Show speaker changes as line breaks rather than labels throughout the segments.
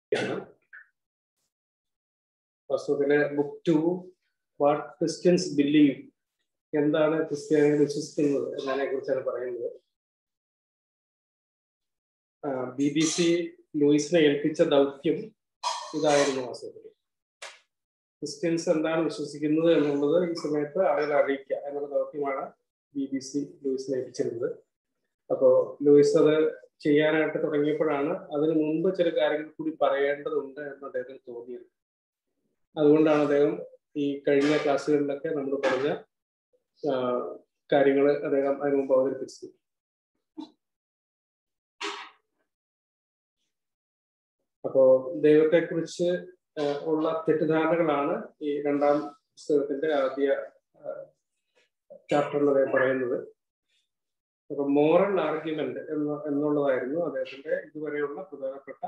ആണ് വാസ്തവത്തില് book two what Christians believe എന്താണ് ക്രിസ്ത്യാനികൾ വിശ്വസിക്കുന്നത് എന്നതിനെ കുറിച്ചാണ് പറയുന്നത് ബി ബി സി ലൂയിസിനെ ഏൽപ്പിച്ച ദൗത്യം ഇതായിരുന്നു വാസ്തവത്തിൽ ക്രിസ്ത്യൻസ് എന്താണ് വിശ്വസിക്കുന്നത് എന്നുള്ളത് ഈ സമയത്ത് ആളുകളെ അറിയിക്കുക എന്നുള്ള ദൗത്യമാണ് ബി ബി സി ലൂയിസിനെ ഏൽപ്പിച്ചിരുന്നത് അപ്പോൾ ലൂയിസ് അത് ചെയ്യാനായിട്ട് തുടങ്ങിയപ്പോഴാണ് അതിനു മുമ്പ് ചില കാര്യങ്ങൾ കൂടി പറയേണ്ടതുണ്ട് എന്ന് അദ്ദേഹത്തിന് തോന്നിയത് അതുകൊണ്ടാണ് അദ്ദേഹം ഈ കഴിഞ്ഞ ക്ലാസ്സുകളിലൊക്കെ നമ്മൾ പറഞ്ഞ കാര്യങ്ങൾ അദ്ദേഹം അതിനു മുമ്പ് അവതരിപ്പിച്ചത് അപ്പോ ദൈവത്തെക്കുറിച്ച് ഉള്ള തെറ്റിദ്ധാരണകളാണ് ഈ രണ്ടാം പുസ്തകത്തിന്റെ ആദ്യ ചാപ്റ്ററിൽ അദ്ദേഹം പറയുന്നത് അപ്പൊ മോറൽ ആർഗ്യുമെന്റ് എന്ന് എന്നുള്ളതായിരുന്നു അദ്ദേഹത്തിന്റെ ഇതുവരെയുള്ള പ്രധാനപ്പെട്ട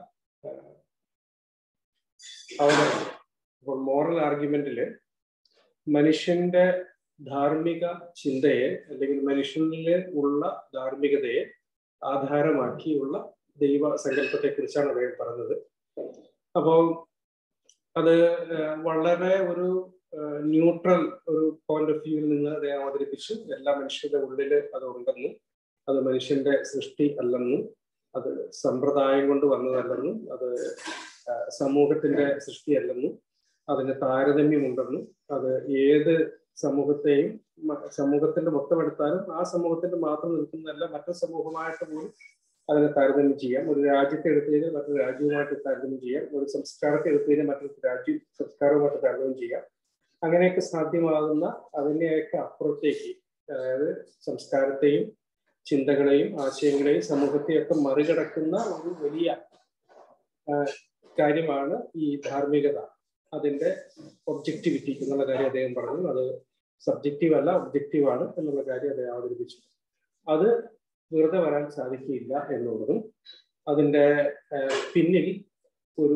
അവതരണം അപ്പോൾ മോറൽ ആർഗ്യുമെന്റില് മനുഷ്യന്റെ ധാർമ്മിക ചിന്തയെ അല്ലെങ്കിൽ മനുഷ്യനിൽ ഉള്ള ധാർമ്മികതയെ ആധാരമാക്കിയുള്ള ദൈവ സങ്കല്പത്തെ കുറിച്ചാണ് അദ്ദേഹം പറഞ്ഞത് അപ്പോൾ അത് വളരെ ഒരു ന്യൂട്രൽ ഒരു പോയിന്റ് ഓഫ് വ്യൂവിൽ നിന്ന് അദ്ദേഹം അവതരിപ്പിച്ചു എല്ലാ മനുഷ്യരുടെ ഉള്ളിൽ അത് ഉണ്ടെന്നും അത് മനുഷ്യന്റെ സൃഷ്ടി അല്ലെന്നും അത് സമ്പ്രദായം കൊണ്ട് വന്നതല്ലെന്നും അത് സമൂഹത്തിന്റെ സൃഷ്ടിയല്ലെന്നും അതിന് താരതമ്യമുണ്ടെന്നും അത് ഏത് സമൂഹത്തെയും സമൂഹത്തിന്റെ മൊത്തം എടുത്താലും ആ സമൂഹത്തിന്റെ മാത്രം നിൽക്കുന്നതല്ല മറ്റു സമൂഹമായിട്ട് പോലും അതിനെ താരതമ്യം ചെയ്യാം ഒരു രാജ്യത്തെ എടുത്തു കഴിഞ്ഞാൽ മറ്റൊരു രാജ്യവുമായിട്ട് താരതമ്യം ചെയ്യാം ഒരു സംസ്കാരത്തെ എടുത്തു കഴിഞ്ഞാൽ മറ്റൊരു രാജ്യം സംസ്കാരവുമായിട്ട് താരതമ്യം ചെയ്യാം അങ്ങനെയൊക്കെ സാധ്യമാകുന്ന അതിനെയൊക്കെ അപ്പുറത്തേക്ക് അതായത് സംസ്കാരത്തെയും ചിന്തകളെയും ആശയങ്ങളെയും സമൂഹത്തെയൊക്കെ മറികടക്കുന്ന ഒരു വലിയ കാര്യമാണ് ഈ ധാർമ്മികത അതിന്റെ ഒബ്ജക്റ്റിവിറ്റി എന്നുള്ള കാര്യം അദ്ദേഹം പറഞ്ഞു അത് സബ്ജക്റ്റീവ് അല്ല ഒബ്ജക്റ്റീവ് ആണ് എന്നുള്ള കാര്യം അദ്ദേഹം അവതരിപ്പിച്ചു അത് വെറുതെ വരാൻ സാധിക്കില്ല എന്നുള്ളതും അതിന്റെ പിന്നിൽ ഒരു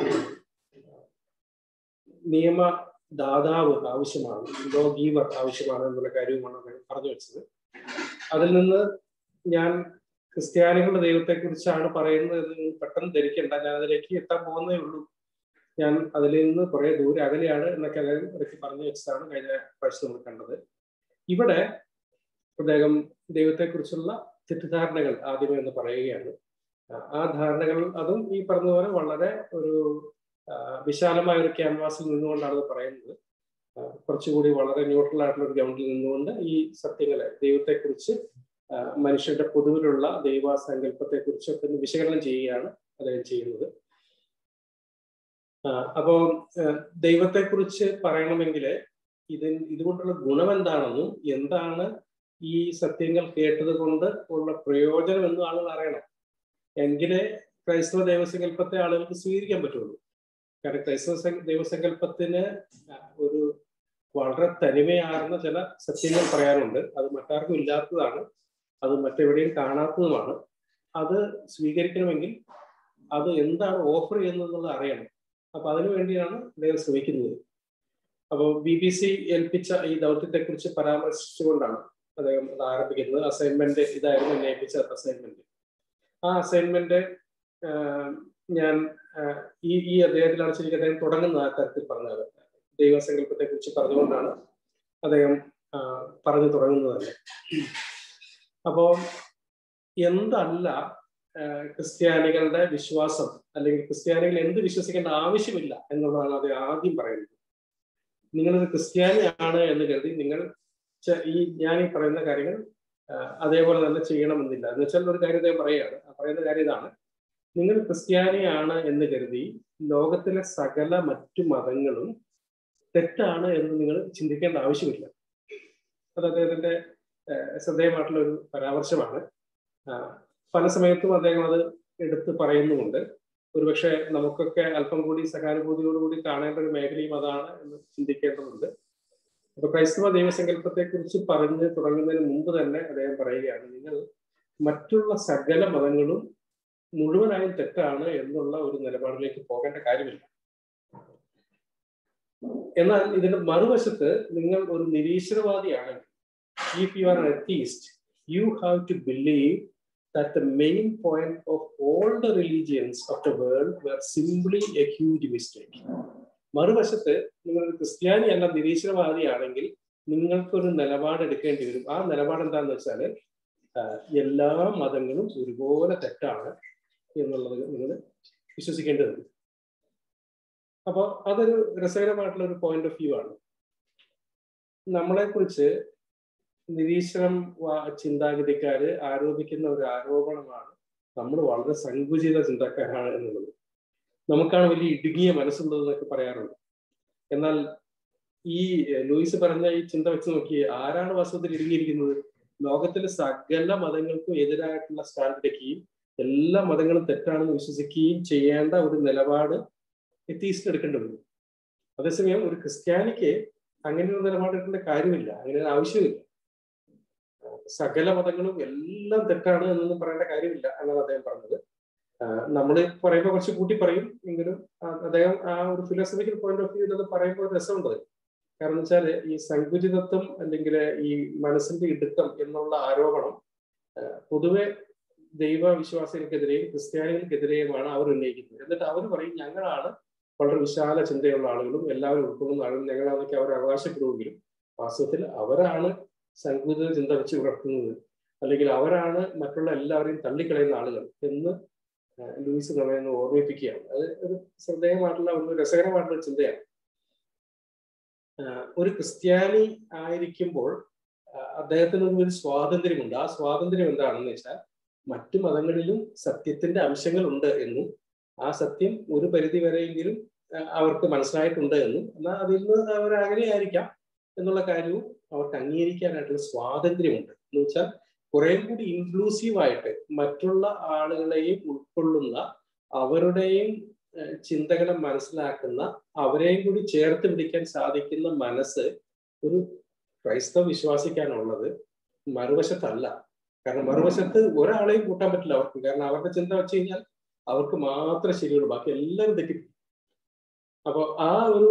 നിയമ ദാതാവ് ആവശ്യമാണ് ലോ ഗീവർ ആവശ്യമാണ് എന്നുള്ള കാര്യവുമാണ് അദ്ദേഹം പറഞ്ഞു വെച്ചത് അതിൽ നിന്ന് ഞാൻ ക്രിസ്ത്യാനികളുടെ ദൈവത്തെക്കുറിച്ചാണ് പറയുന്നത് എന്ന് പെട്ടെന്ന് ധരിക്കേണ്ട ഞാൻ അതിലേക്ക് എത്താൻ പോകുന്നേ ഉള്ളൂ ഞാൻ അതിൽ നിന്ന് കുറെ ദൂരെ അകലെയാണ് എന്നൊക്കെ അദ്ദേഹം ഇടയ്ക്ക് പറഞ്ഞു വെച്ചതാണ് കഴിഞ്ഞ പ്രാവശ്യം നമ്മൾ കണ്ടത് ഇവിടെ അദ്ദേഹം ദൈവത്തെക്കുറിച്ചുള്ള തെറ്റിദ്ധാരണകൾ ആദ്യമേ എന്ന് പറയുകയാണ് ആ ധാരണകൾ അതും ഈ പറഞ്ഞ പോലെ വളരെ ഒരു വിശാലമായ ഒരു ക്യാൻവാസിൽ നിന്നുകൊണ്ടാണ് അത് പറയുന്നത് കുറച്ചുകൂടി വളരെ ന്യൂട്രൽ ആയിട്ടുള്ള ഒരു ഗ്രൗണ്ടിൽ നിന്നുകൊണ്ട് ഈ സത്യങ്ങളെ ദൈവത്തെക്കുറിച്ച് മനുഷ്യരുടെ പൊതുവിലുള്ള ദൈവസങ്കല്പത്തെ കുറിച്ചൊക്കെ ഒന്ന് വിശകലനം ചെയ്യുകയാണ് അദ്ദേഹം ചെയ്യുന്നത് അപ്പോൾ ദൈവത്തെക്കുറിച്ച് പറയണമെങ്കിൽ ഇത് ഇതുകൊണ്ടുള്ള ഗുണം എന്താണെന്നും എന്താണ് ഈ സത്യങ്ങൾ കേട്ടത് കൊണ്ട് ഉള്ള പ്രയോജനം എന്നും ആളുകൾ അറിയണം എങ്കിലേ ക്രൈസ്തവ ദൈവസങ്കല്പത്തെ ആളുകൾക്ക് സ്വീകരിക്കാൻ പറ്റുള്ളൂ കാരണം ക്രൈസ്തവ ദൈവസങ്കല്പത്തിന് ഒരു വളരെ തനിമയാർന്ന ചില സത്യങ്ങൾ പറയാനുണ്ട് അത് മറ്റാർക്കും ഇല്ലാത്തതാണ് അത് മറ്റെവിടെയും കാണാത്തതുമാണ് അത് സ്വീകരിക്കണമെങ്കിൽ അത് എന്താണ് ഓഫർ ചെയ്യുന്നത് അറിയണം അപ്പൊ അതിനു വേണ്ടിയാണ് അദ്ദേഹം ശ്രമിക്കുന്നത് അപ്പോൾ ബി ബി സി ഏൽപ്പിച്ച ഈ ദൗത്യത്തെ കുറിച്ച് പരാമർശിച്ചുകൊണ്ടാണ് അദ്ദേഹം അത് ആരംഭിക്കുന്നത് അസൈൻമെന്റ് ഇതായിരുന്നു എന്നെ ഏൽപ്പിച്ച അസൈൻമെന്റ് ആ അസൈൻമെന്റ് ഞാൻ ഈ ഈ അദ്ദേഹത്തിലാണ് ശരിക്കും അദ്ദേഹം തുടങ്ങുന്ന ആ തരത്തിൽ പറഞ്ഞത് ദൈവസങ്കല്പത്തെ കുറിച്ച് പറഞ്ഞുകൊണ്ടാണ് അദ്ദേഹം പറഞ്ഞു തുടങ്ങുന്നത് തന്നെ അപ്പോ എന്തല്ല ക്രിസ്ത്യാനികളുടെ വിശ്വാസം അല്ലെങ്കിൽ ക്രിസ്ത്യാനികൾ എന്ത് വിശ്വസിക്കേണ്ട ആവശ്യമില്ല എന്നുള്ളതാണ് അത് ആദ്യം പറയുന്നത് നിങ്ങളൊരു ക്രിസ്ത്യാനിയാണ് എന്ന് കരുതി നിങ്ങൾ ഈ ഞാൻ ഈ പറയുന്ന കാര്യങ്ങൾ അതേപോലെ തന്നെ ചെയ്യണമെന്നില്ല എന്ന് വെച്ചാൽ ഒരു കാര്യം അദ്ദേഹം പറയുകയാണ് ആ പറയുന്ന കാര്യം ഇതാണ് നിങ്ങൾ ക്രിസ്ത്യാനിയാണ് എന്ന് കരുതി ലോകത്തിലെ സകല മറ്റു മതങ്ങളും തെറ്റാണ് എന്ന് നിങ്ങൾ ചിന്തിക്കേണ്ട ആവശ്യമില്ല അത് അദ്ദേഹത്തിന്റെ ശ്രദ്ധേയമായിട്ടുള്ള ഒരു പരാമർശമാണ് പല സമയത്തും അദ്ദേഹം അത് എടുത്ത് പറയുന്നുമുണ്ട് ഒരുപക്ഷെ നമുക്കൊക്കെ അല്പം കൂടി സഹാനുഭൂതിയോടുകൂടി കാണേണ്ട ഒരു മേഖലയും അതാണ് എന്ന് ചിന്തിക്കേണ്ടതുണ്ട് അപ്പൊ ക്രൈസ്തവ ദൈവസങ്കല്പത്തെ കുറിച്ച് പറഞ്ഞ് തുടങ്ങുന്നതിന് മുമ്പ് തന്നെ അദ്ദേഹം പറയുകയാണ് നിങ്ങൾ മറ്റുള്ള സകല മതങ്ങളും മുഴുവനായും തെറ്റാണ് എന്നുള്ള ഒരു നിലപാടിലേക്ക് പോകേണ്ട കാര്യമില്ല എന്നാൽ ഇതിന്റെ മറുവശത്ത് നിങ്ങൾ ഒരു നിരീശ്വരവാദിയാണെങ്കിൽ if you are an atheist you have to believe that the main point of all the religions of the world were simply a huge mistake. മറുവശത്ത് നിങ്ങൾ ഒരു ക്രിസ്ത്യാനി അല്ല നിരീശ്വരവാദിയാണെങ്കിൽ നിങ്ങൾക്കൊരു നിലപാട് എടുക്കേണ്ടി വരും ആ നിലപാട് എന്താണെന്ന് വെച്ചാൽ എല്ലാ മതങ്ങളും ഒരുപോലെ തെറ്റാണ് എന്നുള്ളത് നിങ്ങൾ വിശ്വസിക്കേണ്ടതുണ്ട് അപ്പൊ അതൊരു രസകരമായിട്ടുള്ള ഒരു പോയിന്റ് ഓഫ് വ്യൂ ആണ് നമ്മളെ കുറിച്ച് നിരീശ്വരം ചിന്താഗതിക്കാര് ആരോപിക്കുന്ന ഒരു ആരോപണമാണ് നമ്മൾ വളരെ സങ്കുചിത ചിന്തക്കാരാണ് എന്നുള്ളത് നമുക്കാണ് വലിയ ഇടുങ്ങിയ മനസ്സുള്ളത് എന്നൊക്കെ പറയാറുണ്ട് എന്നാൽ ഈ ലൂയിസ് പറഞ്ഞ ഈ ചിന്ത വെച്ച് നോക്കി ആരാണ് വാസ്തവത്തിൽ ഇടുങ്ങിയിരിക്കുന്നത് ലോകത്തിലെ സകല മതങ്ങൾക്കും എതിരായിട്ടുള്ള സ്റ്റാൻഡ് എടുക്കുകയും എല്ലാ മതങ്ങളും തെറ്റാണെന്ന് വിശ്വസിക്കുകയും ചെയ്യേണ്ട ഒരു നിലപാട് എത്തീസ്റ്റ് എടുക്കേണ്ടി വരും അതേസമയം ഒരു ക്രിസ്ത്യാനിക്ക് അങ്ങനെ ഒരു നിലപാടെടുക്കേണ്ട കാര്യമില്ല അങ്ങനെ ഒരു ആവശ്യമില്ല സകല മതങ്ങളും എല്ലാം തെറ്റാണ് എന്നൊന്നും പറയേണ്ട കാര്യമില്ല എന്നാണ് അദ്ദേഹം പറഞ്ഞത് നമ്മൾ പറയുമ്പോൾ കുറച്ച് കൂട്ടി പറയും എങ്കിലും അദ്ദേഹം ആ ഒരു ഫിലോസഫിക്കൽ പോയിന്റ് ഓഫ് വ്യൂ അത് പറയുമ്പോൾ രസമുണ്ട് കാരണം വെച്ചാൽ ഈ സങ്കുചിതത്വം അല്ലെങ്കിൽ ഈ മനസ്സിന്റെ ഇടുക്കം എന്നുള്ള ആരോപണം പൊതുവെ ദൈവവിശ്വാസികൾക്കെതിരെയും ക്രിസ്ത്യാനികൾക്കെതിരെയുമാണ് അവർ ഉന്നയിക്കുന്നത് എന്നിട്ട് അവർ പറയും ഞങ്ങളാണ് വളരെ വിശാല ചിന്തയുള്ള ആളുകളും എല്ലാവരും ഉൾക്കൊള്ളുന്ന ആളുകളും ഞങ്ങളാണെന്നൊക്കെ അവർ അവകാശപ്പെടുമെങ്കിലും വാസ്തവത്തിൽ അവരാണ് സങ്കുചിത ചിന്ത വെച്ച് പുലർത്തുന്നത് അല്ലെങ്കിൽ അവരാണ് മറ്റുള്ള എല്ലാവരെയും തള്ളിക്കളയുന്ന ആളുകൾ എന്ന് ലൂയിസ് നമ്മെ ഓർമ്മിപ്പിക്കുകയാണ് അത് ഒരു ശ്രദ്ധേയമായിട്ടുള്ള ഒരു രസകരമായിട്ടുള്ള ചിന്തയാണ് ഒരു ക്രിസ്ത്യാനി ആയിരിക്കുമ്പോൾ അദ്ദേഹത്തിന് ഒരു സ്വാതന്ത്ര്യമുണ്ട് ആ സ്വാതന്ത്ര്യം എന്താണെന്ന് വെച്ചാൽ മറ്റു മതങ്ങളിലും സത്യത്തിന്റെ അംശങ്ങൾ ഉണ്ട് എന്നും ആ സത്യം ഒരു പരിധി വരെയെങ്കിലും അവർക്ക് മനസ്സിലായിട്ടുണ്ട് എന്നും എന്നാൽ അതിൽ നിന്ന് അവർ അങ്ങനെയായിരിക്കാം എന്നുള്ള കാര്യവും അവർക്ക് അംഗീകരിക്കാനായിട്ടുള്ള സ്വാതന്ത്ര്യമുണ്ട് എന്ന് വെച്ചാൽ കുറേം കൂടി ഇൻക്ലൂസീവ് ആയിട്ട് മറ്റുള്ള ആളുകളെയും ഉൾക്കൊള്ളുന്ന അവരുടെയും ചിന്തകളെ മനസ്സിലാക്കുന്ന അവരെയും കൂടി ചേർത്ത് പിടിക്കാൻ സാധിക്കുന്ന മനസ്സ് ഒരു ക്രൈസ്തവ വിശ്വാസിക്കാനുള്ളത് മറുവശത്തല്ല കാരണം മറുവശത്ത് ഒരാളെയും കൂട്ടാൻ പറ്റില്ല അവർക്ക് കാരണം അവരുടെ ചിന്ത വെച്ച് കഴിഞ്ഞാൽ അവർക്ക് മാത്രമേ ശരിയുള്ളൂ ബാക്കി എല്ലാവരും തെറ്റി അപ്പൊ ആ ഒരു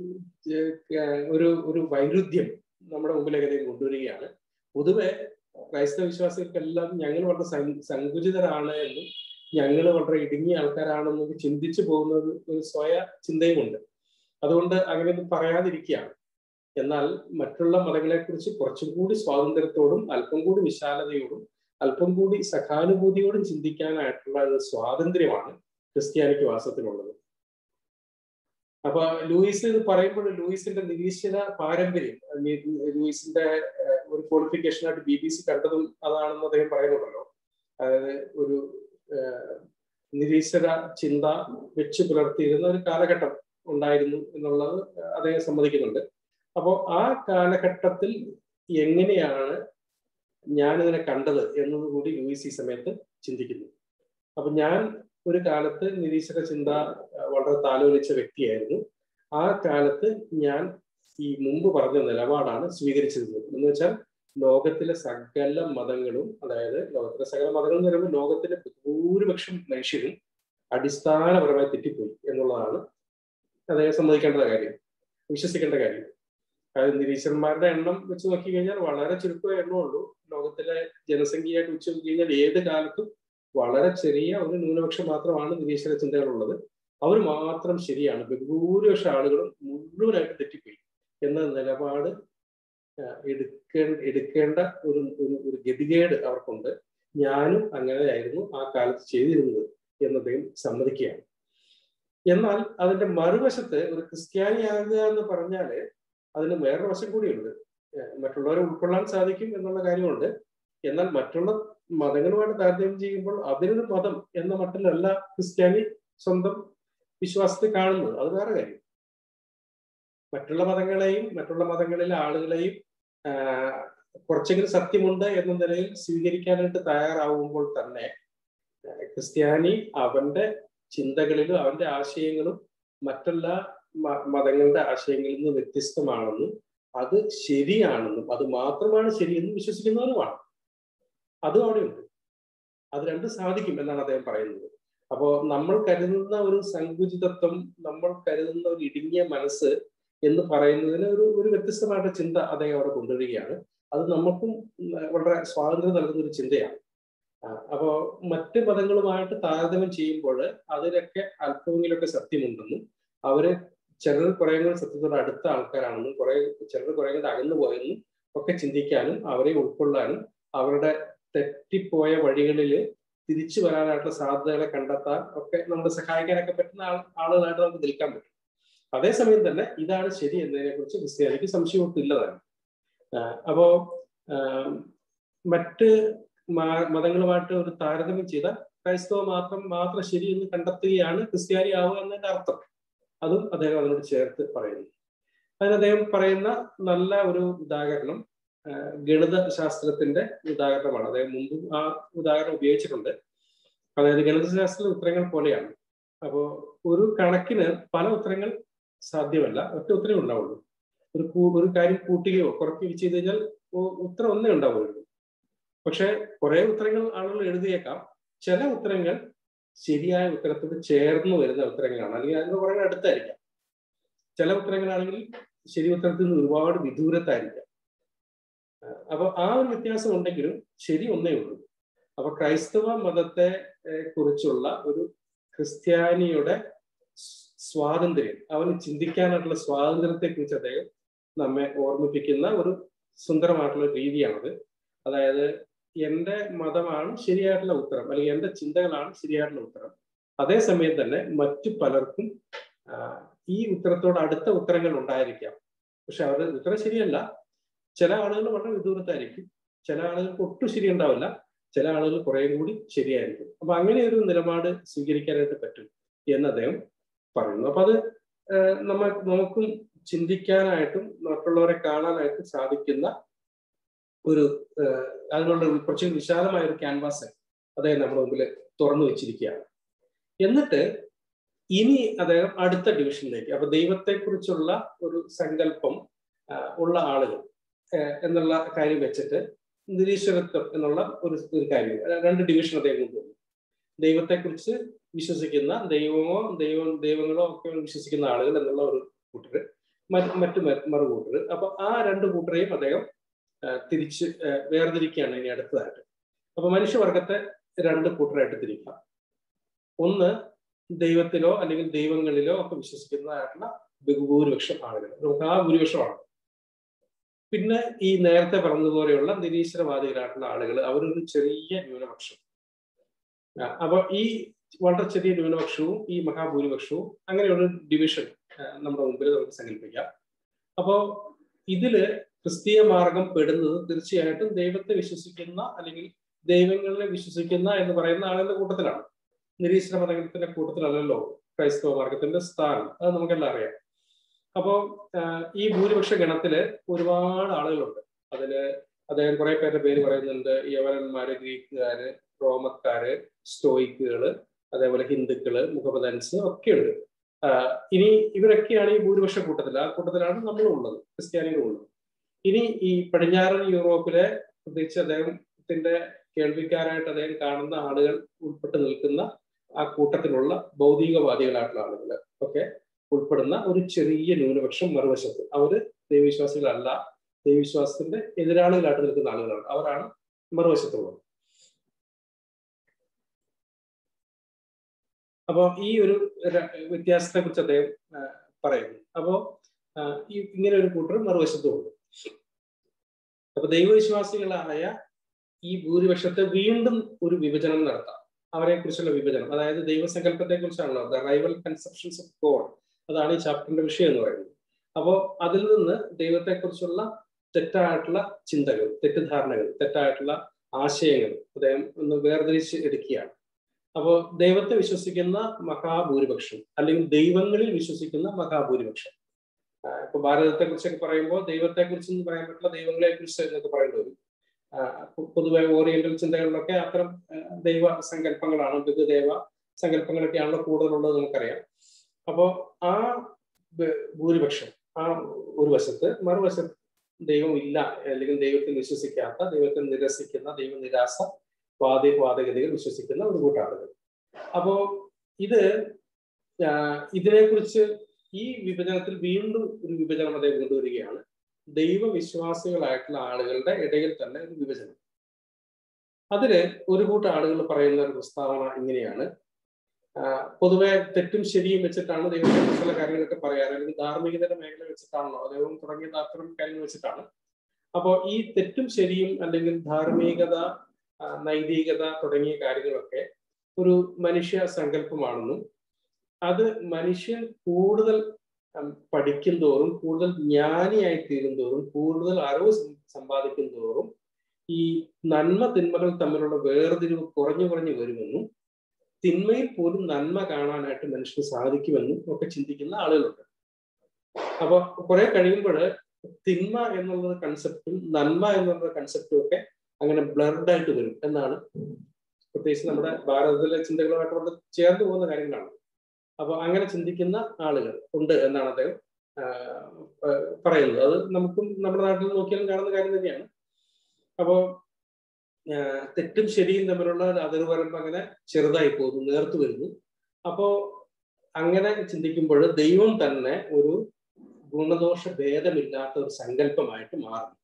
ഒരു ഒരു വൈരുദ്ധ്യം നമ്മുടെ മുമ്പിലേക്ക് അദ്ദേഹം കൊണ്ടുവരികയാണ് പൊതുവെ ക്രൈസ്തവ വിശ്വാസികൾക്കെല്ലാം ഞങ്ങൾ വളരെ സങ്കുചിതരാണ് എന്നും ഞങ്ങൾ വളരെ ഇടുങ്ങിയ ആൾക്കാരാണെന്നൊക്കെ ചിന്തിച്ചു പോകുന്ന ഒരു സ്വയ ചിന്തയുമുണ്ട് അതുകൊണ്ട് അങ്ങനെയൊന്നും പറയാതിരിക്കുകയാണ് എന്നാൽ മറ്റുള്ള മതങ്ങളെക്കുറിച്ച് കുറച്ചും കൂടി സ്വാതന്ത്ര്യത്തോടും അല്പം കൂടി വിശാലതയോടും അല്പം കൂടി സഹാനുഭൂതിയോടും ചിന്തിക്കാനായിട്ടുള്ള ഒരു സ്വാതന്ത്ര്യമാണ് ക്രിസ്ത്യാനിക്ക് വാസത്തിലുള്ളത് അപ്പൊ ലൂയിസ് ഇത് പറയുമ്പോൾ ലൂയിസിന്റെ നിരീശ്വര പാരമ്പര്യം ലൂയിസിന്റെ ഒരു ക്വാളിഫിക്കേഷനായിട്ട് ബി ബി സി കണ്ടതും അതാണെന്ന് അദ്ദേഹം പറയുന്നുണ്ടല്ലോ അതായത് ഒരു നിരീശ്വര ചിന്ത വെച്ച് പുലർത്തിയിരുന്ന ഒരു കാലഘട്ടം ഉണ്ടായിരുന്നു എന്നുള്ളത് അദ്ദേഹം സമ്മതിക്കുന്നുണ്ട് അപ്പോൾ ആ കാലഘട്ടത്തിൽ എങ്ങനെയാണ് ഞാനിതിനെ കണ്ടത് എന്നത് കൂടി ലൂയിസ് ഈ സമയത്ത് ചിന്തിക്കുന്നു അപ്പൊ ഞാൻ ഒരു കാലത്ത് നിരീശ്വര ചിന്ത വളരെ താലോലിച്ച വ്യക്തിയായിരുന്നു ആ കാലത്ത് ഞാൻ ഈ മുമ്പ് പറഞ്ഞ നിലപാടാണ് സ്വീകരിച്ചിരുന്നത് എന്ന് വെച്ചാൽ ലോകത്തിലെ സകല മതങ്ങളും അതായത് ലോകത്തിലെ സകല മതങ്ങൾ എന്ന് പറയുമ്പോൾ ലോകത്തിലെ ഭൂരിപക്ഷം മനുഷ്യരും അടിസ്ഥാനപരമായി തെറ്റിപ്പോയി എന്നുള്ളതാണ് അദ്ദേഹം സമ്മതിക്കേണ്ട കാര്യം വിശ്വസിക്കേണ്ട കാര്യം അതായത് നിരീശ്വരന്മാരുടെ എണ്ണം വെച്ച് നോക്കി കഴിഞ്ഞാൽ വളരെ ചുരുക്കമേ എണ്ണമുള്ളൂ ലോകത്തിലെ ജനസംഖ്യയായിട്ട് വെച്ച് നോക്കി കഴിഞ്ഞാൽ ഏത് കാലത്തും വളരെ ചെറിയ ഒരു ന്യൂനപക്ഷം മാത്രമാണ് നിരീശ്വര ചിന്തകളുള്ളത് അവർ മാത്രം ശരിയാണ് ബഹുഭൂരിപക്ഷം ആളുകളും മുഴുവനായിട്ട് തെറ്റിപ്പോയി എന്ന നിലപാട് എടുക്കേണ്ട എടുക്കേണ്ട ഒരു ഒരു ഒരു ഗതികേട് അവർക്കുണ്ട് ഞാനും അങ്ങനെയായിരുന്നു ആ കാലത്ത് ചെയ്തിരുന്നത് എന്നദ്ദേഹം സമ്മതിക്കുകയാണ് എന്നാൽ അതിന്റെ മറുവശത്ത് ഒരു ക്രിസ്ത്യാനിയാകുക എന്ന് പറഞ്ഞാല് അതിന് വേറൊരു വശം കൂടിയുണ്ട് മറ്റുള്ളവരെ ഉൾക്കൊള്ളാൻ സാധിക്കും എന്നുള്ള കാര്യമുണ്ട് എന്നാൽ മറ്റുള്ള മതങ്ങളുമായിട്ട് താരതമ്യം ചെയ്യുമ്പോൾ അതിനൊരു മതം എന്ന മട്ടിലല്ല ക്രിസ്ത്യാനി സ്വന്തം വിശ്വാസത്തെ കാണുന്നത് അത് വേറെ കാര്യം മറ്റുള്ള മതങ്ങളെയും മറ്റുള്ള മതങ്ങളിലെ ആളുകളെയും കുറച്ചെങ്കിലും സത്യമുണ്ട് എന്ന നിലയിൽ സ്വീകരിക്കാനായിട്ട് തയ്യാറാവുമ്പോൾ തന്നെ ക്രിസ്ത്യാനി അവന്റെ ചിന്തകളിലും അവന്റെ ആശയങ്ങളും മറ്റുള്ള മതങ്ങളുടെ ആശയങ്ങളിൽ നിന്ന് വ്യത്യസ്തമാണെന്നും അത് ശരിയാണെന്നും അത് മാത്രമാണ് ശരിയെന്നും വിശ്വസിക്കുന്നവരുമാണ് അതും അവിടെയുണ്ട് അത് രണ്ടും സാധിക്കും എന്നാണ് അദ്ദേഹം പറയുന്നത് അപ്പോ നമ്മൾ കരുതുന്ന ഒരു സങ്കുചിതത്വം നമ്മൾ കരുതുന്ന ഒരു ഇടുങ്ങിയ മനസ്സ് എന്ന് പറയുന്നതിന് ഒരു ഒരു വ്യത്യസ്തമായിട്ട് ചിന്ത അദ്ദേഹം അവിടെ കൊണ്ടുവരികയാണ് അത് നമുക്കും വളരെ സ്വാതന്ത്ര്യം നൽകുന്ന ഒരു ചിന്തയാണ് അപ്പോ മറ്റ് മതങ്ങളുമായിട്ട് താരതമ്യം ചെയ്യുമ്പോൾ അതിലൊക്കെ അല്പമെങ്കിലൊക്കെ സത്യമുണ്ടെന്നും അവര് ചിലർ കുറെ കൂടി സത്യത്തോട് അടുത്ത ആൾക്കാരാണെന്നും കുറെ ചിലർ കുറെ കൂടി അകന്നു പോയെന്നും ഒക്കെ ചിന്തിക്കാനും അവരെ ഉൾക്കൊള്ളാനും അവരുടെ തെറ്റിപ്പോയ വഴികളിൽ തിരിച്ചു വരാനായിട്ടുള്ള സാധ്യതകളെ കണ്ടെത്താൻ ഒക്കെ നമ്മളെ സഹായിക്കാനൊക്കെ പറ്റുന്ന ആൾ ആളുകളായിട്ട് നമുക്ക് നിൽക്കാൻ പറ്റും അതേസമയം തന്നെ ഇതാണ് ശരി എന്നതിനെ കുറിച്ച് ക്രിസ്ത്യാനിക്ക് സംശയമൊട്ടില്ലതാണ് അപ്പോ മറ്റ് മതങ്ങളുമായിട്ട് ഒരു താരതമ്യം ചെയ്ത ക്രൈസ്തവ മാത്രം മാത്രം ശരി എന്ന് കണ്ടെത്തുകയാണ് ക്രിസ്ത്യാനി ആവുക എന്നതിന്റെ അർത്ഥം അതും അദ്ദേഹം അതിനോട് ചേർത്ത് പറയുന്നു അതിന് അദ്ദേഹം പറയുന്ന നല്ല ഒരു ഉദാഹരണം ഗണിത ശാസ്ത്രത്തിന്റെ ഉദാഹരണമാണ് അദ്ദേഹം മുമ്പും ആ ഉദാഹരണം ഉപയോഗിച്ചിട്ടുണ്ട് അതായത് ഗണിതശാസ്ത്ര ഉത്തരങ്ങൾ പോലെയാണ് അപ്പോ ഒരു കണക്കിന് പല ഉത്തരങ്ങൾ സാധ്യമല്ല ഒറ്റ ഉത്തരം ഉണ്ടാവുള്ളൂ ഒരു ഒരു കാര്യം കൂട്ടുകയോ കുറയ്ക്കുകയോ ചെയ്ത് കഴിഞ്ഞാൽ ഉത്തരം ഒന്നേ ഉണ്ടാവുള്ളൂ പക്ഷെ കുറെ ഉത്തരങ്ങൾ ആളുകൾ എഴുതിയേക്കാം ചില ഉത്തരങ്ങൾ ശരിയായ ഉത്തരത്തോട് ചേർന്ന് വരുന്ന ഉത്തരങ്ങളാണ് അല്ലെങ്കിൽ അതിന് കുറെ അടുത്തായിരിക്കാം ചില ഉത്തരങ്ങളാണെങ്കിൽ ശരി ഉത്തരത്തിൽ നിന്ന് ഒരുപാട് വിദൂരത്തായിരിക്കാം അപ്പൊ ആ ഒരു വ്യത്യാസം ഉണ്ടെങ്കിലും ശരി ഒന്നേ ഉള്ളൂ അപ്പൊ ക്രൈസ്തവ മതത്തെ കുറിച്ചുള്ള ഒരു ക്രിസ്ത്യാനിയുടെ സ്വാതന്ത്ര്യം അവന് ചിന്തിക്കാനായിട്ടുള്ള സ്വാതന്ത്ര്യത്തെ കുറിച്ച് അദ്ദേഹം നമ്മെ ഓർമ്മിപ്പിക്കുന്ന ഒരു സുന്ദരമായിട്ടുള്ള രീതിയാണത് അതായത് എന്റെ മതമാണ് ശരിയായിട്ടുള്ള ഉത്തരം അല്ലെങ്കിൽ എന്റെ ചിന്തകളാണ് ശരിയായിട്ടുള്ള ഉത്തരം അതേസമയം തന്നെ മറ്റു പലർക്കും ഈ ഉത്തരത്തോട് അടുത്ത ഉത്തരങ്ങൾ ഉണ്ടായിരിക്കാം പക്ഷെ അവരുടെ ഉത്തരം ശരിയല്ല ചില ആളുകൾ വളരെ വിദൂരത്തായിരിക്കും ചില ആളുകൾക്ക് ഒട്ടും ശരി ഉണ്ടാവില്ല ചില ആളുകൾ കുറെ കൂടി ശരിയായിരിക്കും അപ്പൊ അങ്ങനെ ഒരു നിലപാട് സ്വീകരിക്കാനായിട്ട് പറ്റും എന്ന് അദ്ദേഹം പറയുന്നു അപ്പൊ അത് നമ്മ നമുക്കും ചിന്തിക്കാനായിട്ടും മറ്റുള്ളവരെ കാണാനായിട്ടും സാധിക്കുന്ന ഒരു അതിനുള്ള കുറച്ച് വിശാലമായ ഒരു ക്യാൻവാസ് അദ്ദേഹം നമ്മുടെ മുമ്പിൽ തുറന്നു വെച്ചിരിക്കുകയാണ് എന്നിട്ട് ഇനി അദ്ദേഹം അടുത്ത ഡിവിഷനിലേക്ക് അപ്പൊ ദൈവത്തെക്കുറിച്ചുള്ള ഒരു സങ്കല്പം ഉള്ള ആളുകൾ എന്നുള്ള കാര്യം വെച്ചിട്ട് നിരീശ്വരത്വം എന്നുള്ള ഒരു ഒരു കാര്യം രണ്ട് ഡിവിഷൻ അദ്ദേഹം കൊണ്ടുവന്നു ദൈവത്തെക്കുറിച്ച് വിശ്വസിക്കുന്ന ദൈവമോ ദൈവം ദൈവങ്ങളോ ഒക്കെ വിശ്വസിക്കുന്ന ആളുകൾ എന്നുള്ള ഒരു കൂട്ടര് മറ്റു മറു കൂട്ടര് അപ്പൊ ആ രണ്ട് കൂട്ടരെയും അദ്ദേഹം തിരിച്ച് വേർതിരിക്കുകയാണ് ഇനി അടുത്തതായിട്ട് അപ്പൊ മനുഷ്യവർഗത്തെ രണ്ട് കൂട്ടരായിട്ട് തിരിക്കാം ഒന്ന് ദൈവത്തിലോ അല്ലെങ്കിൽ ദൈവങ്ങളിലോ ഒക്കെ വിശ്വസിക്കുന്നതായിട്ടുള്ള ബഹുഭൂരിപക്ഷം ആളുകൾ നമുക്ക് ആ ഭൂരിപക്ഷമാണ് പിന്നെ ഈ നേരത്തെ പറഞ്ഞതുപോലെയുള്ള നിരീശ്വരവാദികളായിട്ടുള്ള ആളുകൾ അവരൊരു ചെറിയ ന്യൂനപക്ഷം അപ്പൊ ഈ വളരെ ചെറിയ ന്യൂനപക്ഷവും ഈ മഹാഭൂരിപക്ഷവും അങ്ങനെയുള്ള ഡിവിഷൻ നമ്മുടെ മുമ്പിൽ നമുക്ക് സങ്കല്പിക്കാം അപ്പോ ഇതില് ക്രിസ്തീയ മാർഗം പെടുന്നത് തീർച്ചയായിട്ടും ദൈവത്തെ വിശ്വസിക്കുന്ന അല്ലെങ്കിൽ ദൈവങ്ങളെ വിശ്വസിക്കുന്ന എന്ന് പറയുന്ന ആളുകളുടെ കൂട്ടത്തിലാണ് നിരീശ്വര മതത്തിന്റെ കൂട്ടത്തിലല്ലല്ലോ ക്രൈസ്തവ മാർഗത്തിന്റെ സ്ഥാനം അത് നമുക്കെല്ലാം അറിയാം അപ്പോ ഈ ഭൂരിപക്ഷ ഗണത്തില് ഒരുപാട് ആളുകളുണ്ട് അതില് അദ്ദേഹം കുറെ പേരുടെ പേര് പറയുന്നുണ്ട് യവനന്മാര് ഗ്രീക്കുകാര് റോമക്കാര് സ്റ്റോയിക്കുകള് അതേപോലെ ഹിന്ദുക്കള് മുഹമ്മദൻസ് ഒക്കെ ഉണ്ട് ഇനി ഇവരൊക്കെയാണ് ഈ ഭൂരിപക്ഷ കൂട്ടത്തിൽ ആ കൂട്ടത്തിലാണ് നമ്മളും ഉള്ളത് ക്രിസ്ത്യാനികളും ഉള്ളത് ഇനി ഈ പടിഞ്ഞാറൻ യൂറോപ്പിലെ പ്രത്യേകിച്ച് അദ്ദേഹത്തിന്റെ കേൾവിക്കാരായിട്ട് അദ്ദേഹം കാണുന്ന ആളുകൾ ഉൾപ്പെട്ട് നിൽക്കുന്ന ആ കൂട്ടത്തിലുള്ള ഭൗതികവാദികളായിട്ടുള്ള ആളുകൾ ഒക്കെ ഉൾപ്പെടുന്ന ഒരു ചെറിയ ന്യൂനപക്ഷം മറുവശത്ത് അവര് ദൈവവിശ്വാസികളല്ല ദൈവവിശ്വാസത്തിന്റെ എതിരാളികളായിട്ട് നിൽക്കുന്ന ആളുകളാണ് അവരാണ് മറുവശത്തുള്ളത് അപ്പോ ഈ ഒരു വ്യത്യാസത്തെ കുറിച്ച് അദ്ദേഹം പറയുന്നു അപ്പോ ഈ ഇങ്ങനെ ഒരു കൂട്ടർ മറുവശത്തുമുണ്ട് അപ്പൊ ദൈവവിശ്വാസികളായ ഈ ഭൂരിപക്ഷത്തെ വീണ്ടും ഒരു വിഭജനം നടത്താം അവരെ കുറിച്ചുള്ള വിഭജനം അതായത് ദൈവസങ്കല്പത്തെ കുറിച്ചാണല്ലോ the rival conceptions of God അതാണ് ഈ ചാപ്റ്ററിന്റെ വിഷയം എന്ന് പറയുന്നത് അപ്പോൾ അതിൽ നിന്ന് ദൈവത്തെക്കുറിച്ചുള്ള തെറ്റായിട്ടുള്ള ചിന്തകൾ തെറ്റിദ്ധാരണകൾ തെറ്റായിട്ടുള്ള ആശയങ്ങൾ അദ്ദേഹം ഒന്ന് വേർതിരിച്ച് എടുക്കുകയാണ് അപ്പോൾ ദൈവത്തെ വിശ്വസിക്കുന്ന മഹാഭൂരിപക്ഷം അല്ലെങ്കിൽ ദൈവങ്ങളിൽ വിശ്വസിക്കുന്ന മഹാഭൂരിപക്ഷം ഇപ്പൊ ഭാരതത്തെ കുറിച്ചൊക്കെ പറയുമ്പോൾ ദൈവത്തെ കുറിച്ച് എന്ന് പറയാൻ പറ്റില്ല ദൈവങ്ങളെ കുറിച്ച് എന്നൊക്കെ പറയേണ്ടി വരും പൊതുവെ ഓറിയന്റൽ ചിന്തകളിലൊക്കെ അത്തരം ദൈവ സങ്കല്പങ്ങളാണ് ബഹുദൈവ സങ്കല്പങ്ങളൊക്കെയാണല്ലോ കൂടുതലുള്ളത് നമുക്കറിയാം അപ്പോൾ ആ ഭൂരിപക്ഷം ആ ഒരു വശത്ത് മറുവശത്ത് ദൈവം ഇല്ല അല്ലെങ്കിൽ ദൈവത്തിൽ വിശ്വസിക്കാത്ത ദൈവത്തിൽ നിരസിക്കുന്ന ദൈവ നിരാസ വാദി വാദഗതികൾ വിശ്വസിക്കുന്ന ഒരു കൂട്ടം ആളുകൾ അപ്പോ ഇത് ഇതിനെക്കുറിച്ച് ഈ വിഭജനത്തിൽ വീണ്ടും ഒരു വിഭജനം അദ്ദേഹം കൊണ്ടുവരികയാണ് ദൈവവിശ്വാസികളായിട്ടുള്ള ആളുകളുടെ ഇടയിൽ തന്നെ ഒരു വിഭജനം അതില് ഒരു കൂട്ടം ആളുകൾ പറയുന്ന ഒരു പ്രസ്താവന ഇങ്ങനെയാണ് പൊതുവെ തെറ്റും ശരിയും വെച്ചിട്ടാണ് ദൈവത്തെ കുറിച്ചുള്ള കാര്യങ്ങളൊക്കെ പറയാറ് അല്ലെങ്കിൽ ധാർമ്മികതയുടെ മേഖല വെച്ചിട്ടാണല്ലോ ദൈവം തുടങ്ങിയ അത്തരം കാര്യങ്ങൾ വെച്ചിട്ടാണ് അപ്പോൾ ഈ തെറ്റും ശരിയും അല്ലെങ്കിൽ ധാർമ്മികത നൈതികത തുടങ്ങിയ കാര്യങ്ങളൊക്കെ ഒരു മനുഷ്യ സങ്കല്പമാണെന്നും അത് മനുഷ്യൻ കൂടുതൽ പഠിക്കും തോറും കൂടുതൽ ജ്ഞാനിയായി തീരും തോറും കൂടുതൽ അറിവ് സമ്പാദിക്കും തോറും ഈ നന്മ തിന്മകൾ തമ്മിലുള്ള വേർതിരിവ് കുറഞ്ഞു കുറഞ്ഞു വരുമെന്നും തിന്മയിൽ പോലും നന്മ കാണാനായിട്ട് മനുഷ്യന് സാധിക്കുമെന്നും ഒക്കെ ചിന്തിക്കുന്ന ആളുകളുണ്ട് അപ്പൊ കുറെ കഴിയുമ്പോൾ തിന്മ എന്നുള്ള കൺസെപ്റ്റും നന്മ എന്നുള്ള കൺസെപ്റ്റും ഒക്കെ അങ്ങനെ ബ്ലർഡ് ആയിട്ട് വരും എന്നാണ് പ്രത്യേകിച്ച് നമ്മുടെ ഭാരതത്തിലെ ചിന്തകളുമായിട്ട് വളരെ ചേർന്ന് പോകുന്ന കാര്യങ്ങളാണ് അപ്പൊ അങ്ങനെ ചിന്തിക്കുന്ന ആളുകൾ ഉണ്ട് എന്നാണ് അദ്ദേഹം പറയുന്നത് അത് നമുക്കും നമ്മുടെ നാട്ടിൽ നോക്കിയാലും കാണുന്ന കാര്യം തന്നെയാണ് അപ്പോ തെറ്റും ശരിയും തമ്മിലുള്ള അതിർവരമ്പ് അങ്ങനെ ചെറുതായി പോകുന്നു നേർത്തു വരുന്നു അപ്പോ അങ്ങനെ ചിന്തിക്കുമ്പോൾ ദൈവം തന്നെ ഒരു ഗുണദോഷ ഭേദമില്ലാത്ത ഒരു സങ്കല്പമായിട്ട് മാറുന്നു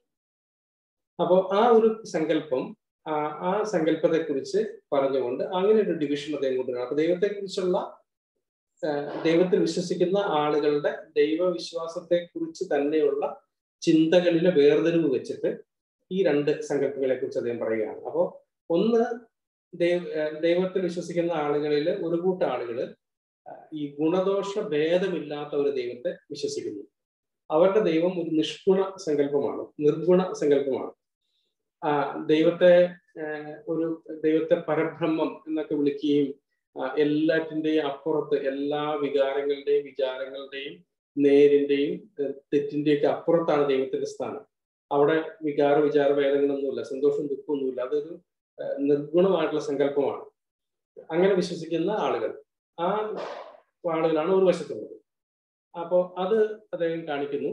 അപ്പോൾ ആ ഒരു സങ്കല്പം ആ സങ്കല്പത്തെ കുറിച്ച് പറഞ്ഞുകൊണ്ട് അങ്ങനെ ഒരു ഡിവിഷൻ അദ്ദേഹം കൊണ്ടുവരണം അപ്പൊ ദൈവത്തെ കുറിച്ചുള്ള ദൈവത്തിൽ വിശ്വസിക്കുന്ന ആളുകളുടെ ദൈവവിശ്വാസത്തെ കുറിച്ച് തന്നെയുള്ള ചിന്തകളിലെ വേർതിരിവ് വെച്ചിട്ട് ഈ രണ്ട് സങ്കല്പങ്ങളെ കുറിച്ച് അദ്ദേഹം പറയുകയാണ് അപ്പോൾ ഒന്ന് ദൈവ ദൈവത്തിൽ വിശ്വസിക്കുന്ന ആളുകളിൽ ഒരു കൂട്ടം ആളുകൾ ഈ ഗുണദോഷ ഭേദമില്ലാത്ത ഒരു ദൈവത്തെ വിശ്വസിക്കുന്നു അവരുടെ ദൈവം ഒരു നിഷ്ഗുണ സങ്കല്പമാണ് നിർഗുണ സങ്കല്പമാണ് ആ ദൈവത്തെ ഒരു ദൈവത്തെ പരബ്രഹ്മം എന്നൊക്കെ വിളിക്കുകയും എല്ലാറ്റിൻ്റെയും അപ്പുറത്ത് എല്ലാ വികാരങ്ങളുടെയും വിചാരങ്ങളുടെയും നേരിന്റെയും തെറ്റിന്റെയൊക്കെ അപ്പുറത്താണ് ദൈവത്തിന്റെ സ്ഥാനം അവിടെ വികാര വിചാര ഭേദങ്ങളൊന്നുമില്ല സന്തോഷവും ദുഃഖമൊന്നുമില്ല അതൊരു നിർഗുണമായിട്ടുള്ള സങ്കല്പമാണ് അങ്ങനെ വിശ്വസിക്കുന്ന ആളുകൾ ആ ആളുകളാണ് ഒരു വശത്തുള്ളത് അപ്പോൾ അത് അദ്ദേഹം കാണിക്കുന്നു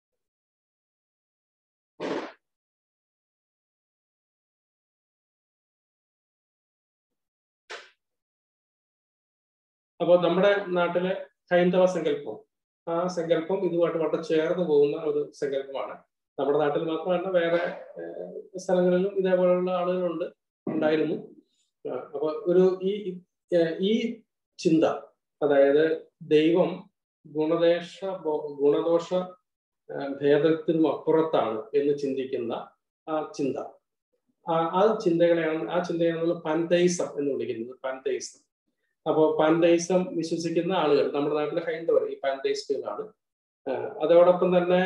അപ്പോൾ നമ്മുടെ നാട്ടിലെ ഹൈന്ദവ സങ്കല്പം ആ സങ്കല്പം ഇതുമായിട്ട് വളരെ ചേർന്ന് പോകുന്ന ഒരു സങ്കല്പമാണ് നമ്മുടെ നാട്ടിൽ മാത്രമല്ല വേറെ സ്ഥലങ്ങളിലും ഇതേപോലെയുള്ള ആളുകളുണ്ട് ഉണ്ടായിരുന്നു അപ്പൊ ഒരു ഈ ഈ ചിന്ത അതായത് ദൈവം ഗുണദേശ ഗുണദോഷ ഭേദത്തിനും അപ്പുറത്താണ് എന്ന് ചിന്തിക്കുന്ന ആ ചിന്ത ആ ചിന്തകളെയാണ് ആ ചിന്തയാണ് പന്തൈസം എന്ന് വിളിക്കുന്നത് പന്തൈസം അപ്പോൾ പാൻതൈസം വിശ്വസിക്കുന്ന ആളുകൾ നമ്മുടെ നാട്ടിലെ ഹൈന്ദവർ ഈ പാൻതൈസ്റ്റുകളാണ് അതോടൊപ്പം തന്നെ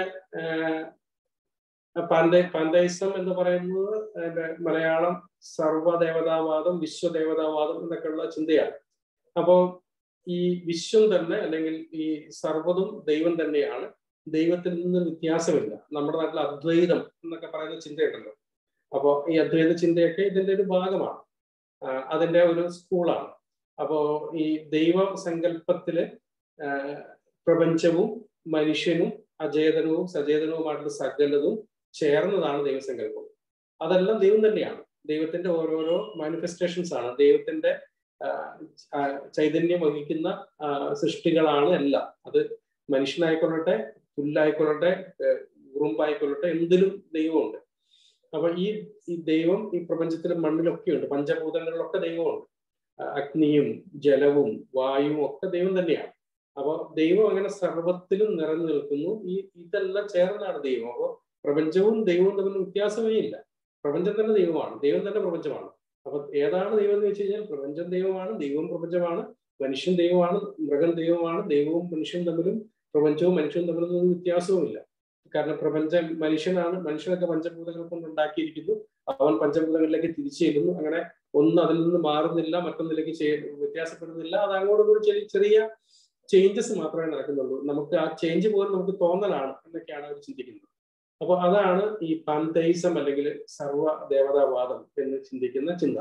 പാൻതൈ പാൻതൈസം എന്ന് പറയുന്നത് മലയാളം സർവദേവതാവാദം വിശ്വദേവതാവാദം എന്നൊക്കെയുള്ള ചിന്തയാണ് അപ്പോൾ ഈ വിശ്വം തന്നെ അല്ലെങ്കിൽ ഈ സർവ്വതും ദൈവം തന്നെയാണ് ദൈവത്തിൽ നിന്ന് വ്യത്യാസമില്ല നമ്മുടെ നാട്ടിൽ അദ്വൈതം എന്നൊക്കെ പറയുന്ന ചിന്തയുണ്ടല്ലോ അപ്പോൾ ഈ അദ്വൈത ചിന്തയൊക്കെ ഇതിന്റെ ഒരു ഭാഗമാണ് അതിന്റെ ഒരു സ്കൂളാണ് അപ്പോ ഈ ദൈവ സങ്കല്പത്തില് പ്രപഞ്ചവും മനുഷ്യനും അചേതനവും സചേതനവുമായിട്ടുള്ള സകലതും ചേർന്നതാണ് ദൈവസങ്കല്പം അതെല്ലാം ദൈവം തന്നെയാണ് ദൈവത്തിന്റെ ഓരോരോ മാനിഫെസ്റ്റേഷൻസ് ആണ് ദൈവത്തിന്റെ ചൈതന്യം വഹിക്കുന്ന സൃഷ്ടികളാണ് എല്ലാം അത് മനുഷ്യനായിക്കൊള്ളട്ടെ പുല്ലായിക്കൊള്ളട്ടെ ഉറുമ്പായിക്കൊള്ളട്ടെ എന്തിലും ദൈവമുണ്ട് അപ്പൊ ഈ ഈ ദൈവം ഈ പ്രപഞ്ചത്തിലും മണ്ണിലൊക്കെ ഉണ്ട് പഞ്ചഭൂതങ്ങളിലൊക്കെ ദൈവമുണ്ട് അഗ്നിയും ജലവും വായുവും ഒക്കെ ദൈവം തന്നെയാണ് അപ്പോൾ ദൈവം അങ്ങനെ സർവത്തിലും നിറഞ്ഞു നിൽക്കുന്നു ഈ ഇതെല്ലാം ചേർന്നാണ് ദൈവം അപ്പോൾ പ്രപഞ്ചവും ദൈവവും തമ്മിൽ വ്യത്യാസമേ ഇല്ല പ്രപഞ്ചം തന്നെ ദൈവമാണ് ദൈവം തന്നെ പ്രപഞ്ചമാണ് അപ്പൊ ഏതാണ് ദൈവം എന്ന് വെച്ച് കഴിഞ്ഞാൽ പ്രപഞ്ചം ദൈവമാണ് ദൈവവും പ്രപഞ്ചമാണ് മനുഷ്യൻ ദൈവമാണ് മൃഗം ദൈവമാണ് ദൈവവും മനുഷ്യനും തമ്മിലും പ്രപഞ്ചവും മനുഷ്യനും തമ്മിലൊന്നും വ്യത്യാസവുമില്ല കാരണം പ്രപഞ്ചം മനുഷ്യനാണ് മനുഷ്യനൊക്കെ പഞ്ചഭൂതങ്ങൾ കൊണ്ട് ഉണ്ടാക്കിയിരിക്കുന്നു അവൻ പഞ്ചഭൂതങ്ങളിലേക്ക് തിരിച്ചു ചെല്ലുന്നു അങ്ങനെ ഒന്ന് അതിൽ നിന്ന് മാറുന്നില്ല മറ്റൊന്നിലേക്ക് വ്യത്യാസപ്പെടുന്നില്ല അത് അങ്ങോട്ടും ചെറിയ ചെറിയ ചേഞ്ചസ് മാത്രമേ നടക്കുന്നുള്ളൂ നമുക്ക് ആ ചേഞ്ച് പോലും നമുക്ക് തോന്നലാണ് എന്നൊക്കെയാണ് അവർ ചിന്തിക്കുന്നത് അപ്പോൾ അതാണ് ഈ പാന്തൈസം അല്ലെങ്കിൽ സർവ ദേവതാവാദം എന്ന് ചിന്തിക്കുന്ന ചിന്ത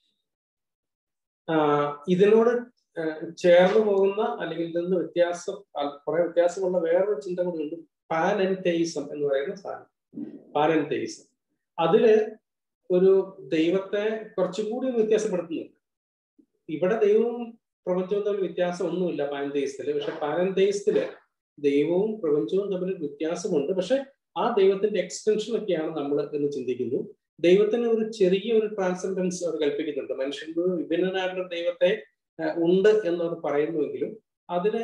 ഇതിനോട് ചേർന്ന് പോകുന്ന അല്ലെങ്കിൽ ഇതിൽ നിന്ന് വ്യത്യാസം കുറെ വ്യത്യാസമുള്ള വേറൊരു ചിന്ത കൂടി ഉണ്ട് പാനൻതെയിസം എന്ന് പറയുന്ന സാധനം പാനൻതെയിസം അതില് ഒരു ദൈവത്തെ കുറച്ചുകൂടി വ്യത്യാസപ്പെടുത്തുന്നുണ്ട് ഇവിടെ ദൈവവും പ്രപഞ്ചവും തമ്മിൽ വ്യത്യാസം ഒന്നുമില്ല പാനന്തെയിസ്റ്റില് പക്ഷെ പാനന്തെയിസ്റ്റില് ദൈവവും പ്രപഞ്ചവും തമ്മിൽ വ്യത്യാസമുണ്ട് പക്ഷെ ആ ദൈവത്തിന്റെ എക്സ്റ്റൻഷൻ ഒക്കെയാണ് നമ്മൾ എന്ന് ചിന്തിക്കുന്നു ദൈവത്തിന് ഒരു ചെറിയ ഒരു ട്രാൻസെൻഡൻസ് അവർ കൽപ്പിക്കുന്നുണ്ട് മനുഷ്യന് വിഭിന്നനായിട്ടുള്ള ദൈവത്തെ ഉണ്ട് എന്നവർ പറയുന്നുവെങ്കിലും അതിന്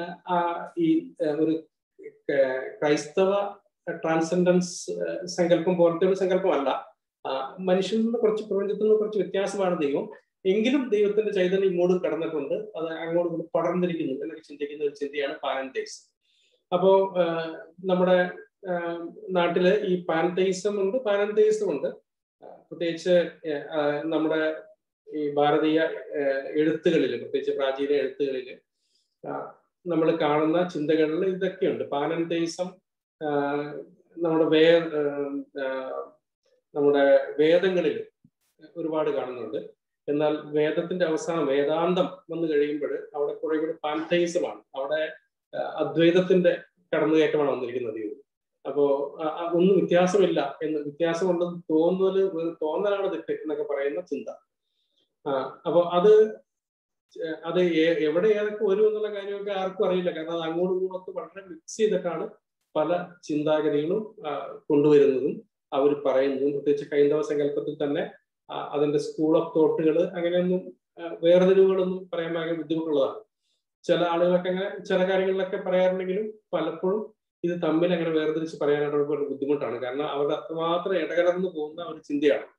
ഈ ഒരു ക്രൈസ്തവ ട്രാൻസെൻഡൻസ് സങ്കല്പം പോലത്തെ ഒരു സങ്കല്പമല്ല മനുഷ്യനിൽ നിന്ന് കുറച്ച് പ്രപഞ്ചത്തിൽ നിന്ന് കുറച്ച് വ്യത്യാസമാണ് ദൈവം എങ്കിലും ദൈവത്തിന്റെ ചൈതന്യം ഇങ്ങോട്ട് കടന്നിട്ടുണ്ട് അത് അങ്ങോട്ട് ഇങ്ങോട്ട് പടർന്നിരിക്കുന്നു എന്നൊക്കെ ചിന്തിക്കുന്ന ഒരു ചിന്തയാണ് പാനന്തേസ് അപ്പോ നമ്മുടെ നാട്ടില് ഈ പാനന്തേസം ഉണ്ട് പാനന്തേസം ഉണ്ട് പ്രത്യേകിച്ച് നമ്മുടെ ഈ ഭാരതീയ എഴുത്തുകളിൽ പ്രത്യേകിച്ച് പ്രാചീന എഴുത്തുകളിൽ നമ്മൾ കാണുന്ന ചിന്തകളിൽ ഇതൊക്കെയുണ്ട് പാനന്തേസം നമ്മുടെ വേ നമ്മുടെ വേദങ്ങളിൽ ഒരുപാട് കാണുന്നുണ്ട് എന്നാൽ വേദത്തിന്റെ അവസാനം വേദാന്തം വന്നു കഴിയുമ്പോൾ അവിടെ കുറെ കൂടി പാൻതൈസമാണ് അവിടെ അദ്വൈതത്തിന്റെ കടന്നുകയറ്റമാണ് വന്നിരിക്കുന്നത് ഇത് അപ്പോ ഒന്നും വ്യത്യാസമില്ല എന്ന് വ്യത്യാസമുണ്ടെന്ന് തോന്നല് തോന്നലാണ് തെറ്റ് എന്നൊക്കെ പറയുന്ന ചിന്ത അപ്പൊ അത് അത് എവിടെ ഏതൊക്കെ വരും എന്നുള്ള കാര്യമൊക്കെ ആർക്കും അറിയില്ല കാരണം അത് അങ്ങോട്ടും ഇങ്ങോട്ടും വളരെ മിക്സ് ചെയ്തിട്ടാണ് പല ചിന്താഗതികളും കൊണ്ടുവരുന്നതും അവർ പറയുന്നതും പ്രത്യേകിച്ച് ഹൈന്ദവ സങ്കല്പത്തിൽ തന്നെ അതിന്റെ സ്കൂൾ ഓഫ് തോട്ടുകൾ അങ്ങനെയൊന്നും വേർതിരിവുകളൊന്നും പറയാൻ ഭയങ്കര ബുദ്ധിമുട്ടുള്ളതാണ് ചില ആളുകളൊക്കെ അങ്ങനെ ചില കാര്യങ്ങളിലൊക്കെ പറയാറുണ്ടെങ്കിലും പലപ്പോഴും ഇത് തമ്മിൽ അങ്ങനെ വേർതിരിച്ച് പറയാനായിട്ട് ഒരു ബുദ്ധിമുട്ടാണ് കാരണം അവരുടെ അത്രമാത്രം ഇടകലർന്നു പോകുന്ന ഒരു ചിന്തയാണ്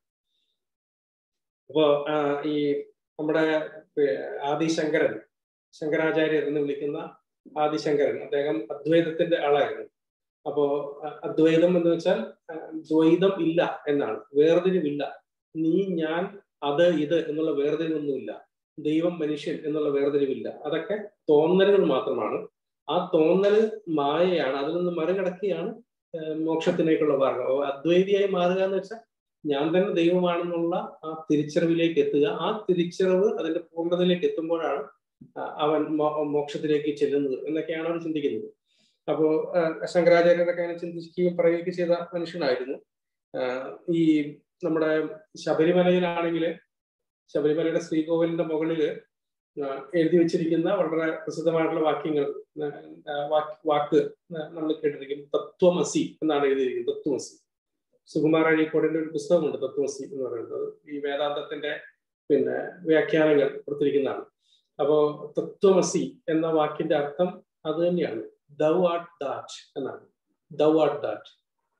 അപ്പോ ഈ നമ്മുടെ ആദിശങ്കരൻ ശങ്കരാചാര്യർ എന്ന് വിളിക്കുന്ന ആദിശങ്കരൻ അദ്ദേഹം അദ്വൈതത്തിന്റെ ആളായിരുന്നു അപ്പോ അദ്വൈതം എന്ന് വെച്ചാൽ ദ്വൈതം ഇല്ല എന്നാണ് വേർതിരിവില്ല നീ ഞാൻ അത് ഇത് എന്നുള്ള വേർതിരിവൊന്നുമില്ല ദൈവം മനുഷ്യൻ എന്നുള്ള വേർതിരിവില്ല അതൊക്കെ തോന്നലുകൾ മാത്രമാണ് ആ തോന്നല് മായയാണ് അതിൽ നിന്ന് മറികടക്കുകയാണ് മോക്ഷത്തിലേക്കുള്ള മാർഗം അദ്വൈതിയായി മാറുക എന്ന് വെച്ചാൽ ഞാൻ തന്നെ ദൈവമാണെന്നുള്ള ആ തിരിച്ചറിവിലേക്ക് എത്തുക ആ തിരിച്ചറിവ് അതിന്റെ പൂർണ്ണതയിലേക്ക് എത്തുമ്പോഴാണ് അവൻ മോക്ഷത്തിലേക്ക് ചെല്ലുന്നത് എന്നൊക്കെയാണ് അവർ ചിന്തിക്കുന്നത് അപ്പോ ശങ്കരാചാര്യരൊക്കെ അങ്ങനെ ചിന്തിക്കുകയും പറയുകയൊക്കെ ചെയ്ത മനുഷ്യനായിരുന്നു ഈ നമ്മുടെ ശബരിമലയിലാണെങ്കിൽ ശബരിമലയുടെ ശ്രീകോവിലിന്റെ മുകളില് എഴുതി വെച്ചിരിക്കുന്ന വളരെ പ്രസിദ്ധമായിട്ടുള്ള വാക്യങ്ങൾ വാക്ക് നമ്മൾ കേട്ടിരിക്കും തത്വമസി എന്നാണ് എഴുതിയിരിക്കുന്നത് തത്വമസി സുകുമാർ അഴീക്കോടിന്റെ ഒരു പുസ്തകമുണ്ട് തത്വമസി എന്ന് പറയുന്നത് ഈ വേദാന്തത്തിന്റെ പിന്നെ വ്യാഖ്യാനങ്ങൾ കൊടുത്തിരിക്കുന്നതാണ് അപ്പോ തത്വമസി എന്ന വാക്കിന്റെ അർത്ഥം അത് തന്നെയാണ് ദൗ ആർട്ട് ദാറ്റ് എന്നാണ് thou art that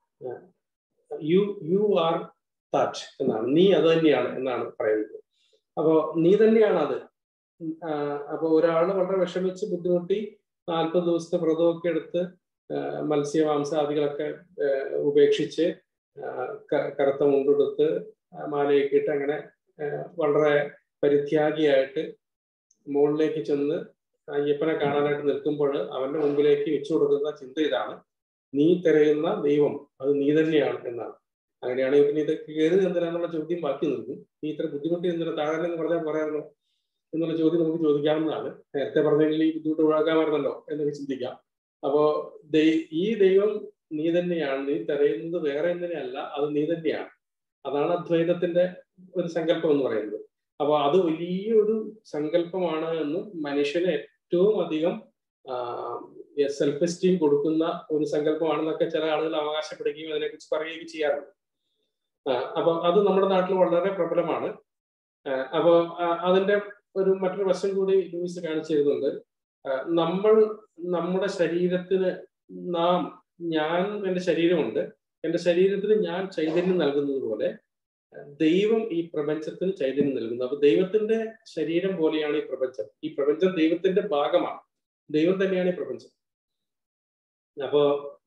you you are that എന്നാണ് നീ അത് തന്നെയാണ് എന്നാണ് പറയുന്നത് അപ്പോ നീ തന്നെയാണ് അത് അപ്പൊ ഒരാൾ വളരെ വിഷമിച്ച് ബുദ്ധിമുട്ടി നാൽപ്പത് ദിവസത്തെ വ്രതമൊക്കെ എടുത്ത് മത്സ്യമാംസാദികളൊക്കെ ഉപേക്ഷിച്ച് കറുത്ത മുണ്ടെടുത്ത് മാലയൊക്കെ ഇട്ട് അങ്ങനെ വളരെ പരിത്യാഗിയായിട്ട് മുകളിലേക്ക് ചെന്ന് അയ്യപ്പനെ കാണാനായിട്ട് നിൽക്കുമ്പോൾ അവന്റെ മുമ്പിലേക്ക് വെച്ചു കൊടുക്കുന്ന ചിന്ത ഇതാണ് നീ തിരയുന്ന ദൈവം അത് നീ തന്നെയാണ് എന്നാണ് അങ്ങനെയാണെങ്കിൽ പിന്നെ ഇതൊക്കെ കയറി എന്തിനാന്നുള്ള ചോദ്യം ബാക്കി നിൽക്കും നീ ഇത്ര ബുദ്ധിമുട്ടി എന്തിനാ താഴെ എന്ന് പറഞ്ഞാൽ പറയാമല്ലോ എന്നുള്ള ചോദ്യം നമുക്ക് ചോദിക്കാവുന്നതാണ് നേരത്തെ പറഞ്ഞെങ്കിൽ ഈ ബുദ്ധിമുട്ട് ഒഴിവാക്കാമായിരുന്നല്ലോ എന്നൊക്കെ ചിന്തിക്കാം അപ്പോ ഈ ദൈവം നീ തന്നെയാണ് നീ തിരയുന്നത് വേറെ എന്തിനല്ല അത് നീ തന്നെയാണ് അതാണ് അദ്വൈതത്തിന്റെ ഒരു സങ്കല്പം എന്ന് പറയുന്നത് അപ്പൊ അത് വലിയൊരു സങ്കല്പമാണ് എന്നും മനുഷ്യന് ഏറ്റവും അധികം സെൽഫ് എസ്റ്റീം കൊടുക്കുന്ന ഒരു സങ്കല്പമാണെന്നൊക്കെ ചില ആളുകൾ അവകാശപ്പെടുകയും അതിനെക്കുറിച്ച് പറയുകയും ചെയ്യാറുണ്ട് അപ്പൊ അത് നമ്മുടെ നാട്ടിൽ വളരെ പ്രബലമാണ് അപ്പൊ അതിന്റെ ഒരു മറ്റൊരു വശം കൂടി ലൂയിസ് കാണിച്ചു തരുന്നുണ്ട് നമ്മൾ നമ്മുടെ ശരീരത്തിന് നാം ഞാൻ എൻ്റെ ശരീരമുണ്ട് എൻ്റെ ശരീരത്തിന് ഞാൻ ചൈതന്യം നൽകുന്നത് പോലെ ദൈവം ഈ പ്രപഞ്ചത്തിന് ചൈതന്യം നൽകുന്നു അപ്പൊ ദൈവത്തിന്റെ ശരീരം പോലെയാണ് ഈ പ്രപഞ്ചം ഈ പ്രപഞ്ചം ദൈവത്തിന്റെ ഭാഗമാണ് ദൈവം തന്നെയാണ് ഈ പ്രപഞ്ചം അപ്പോ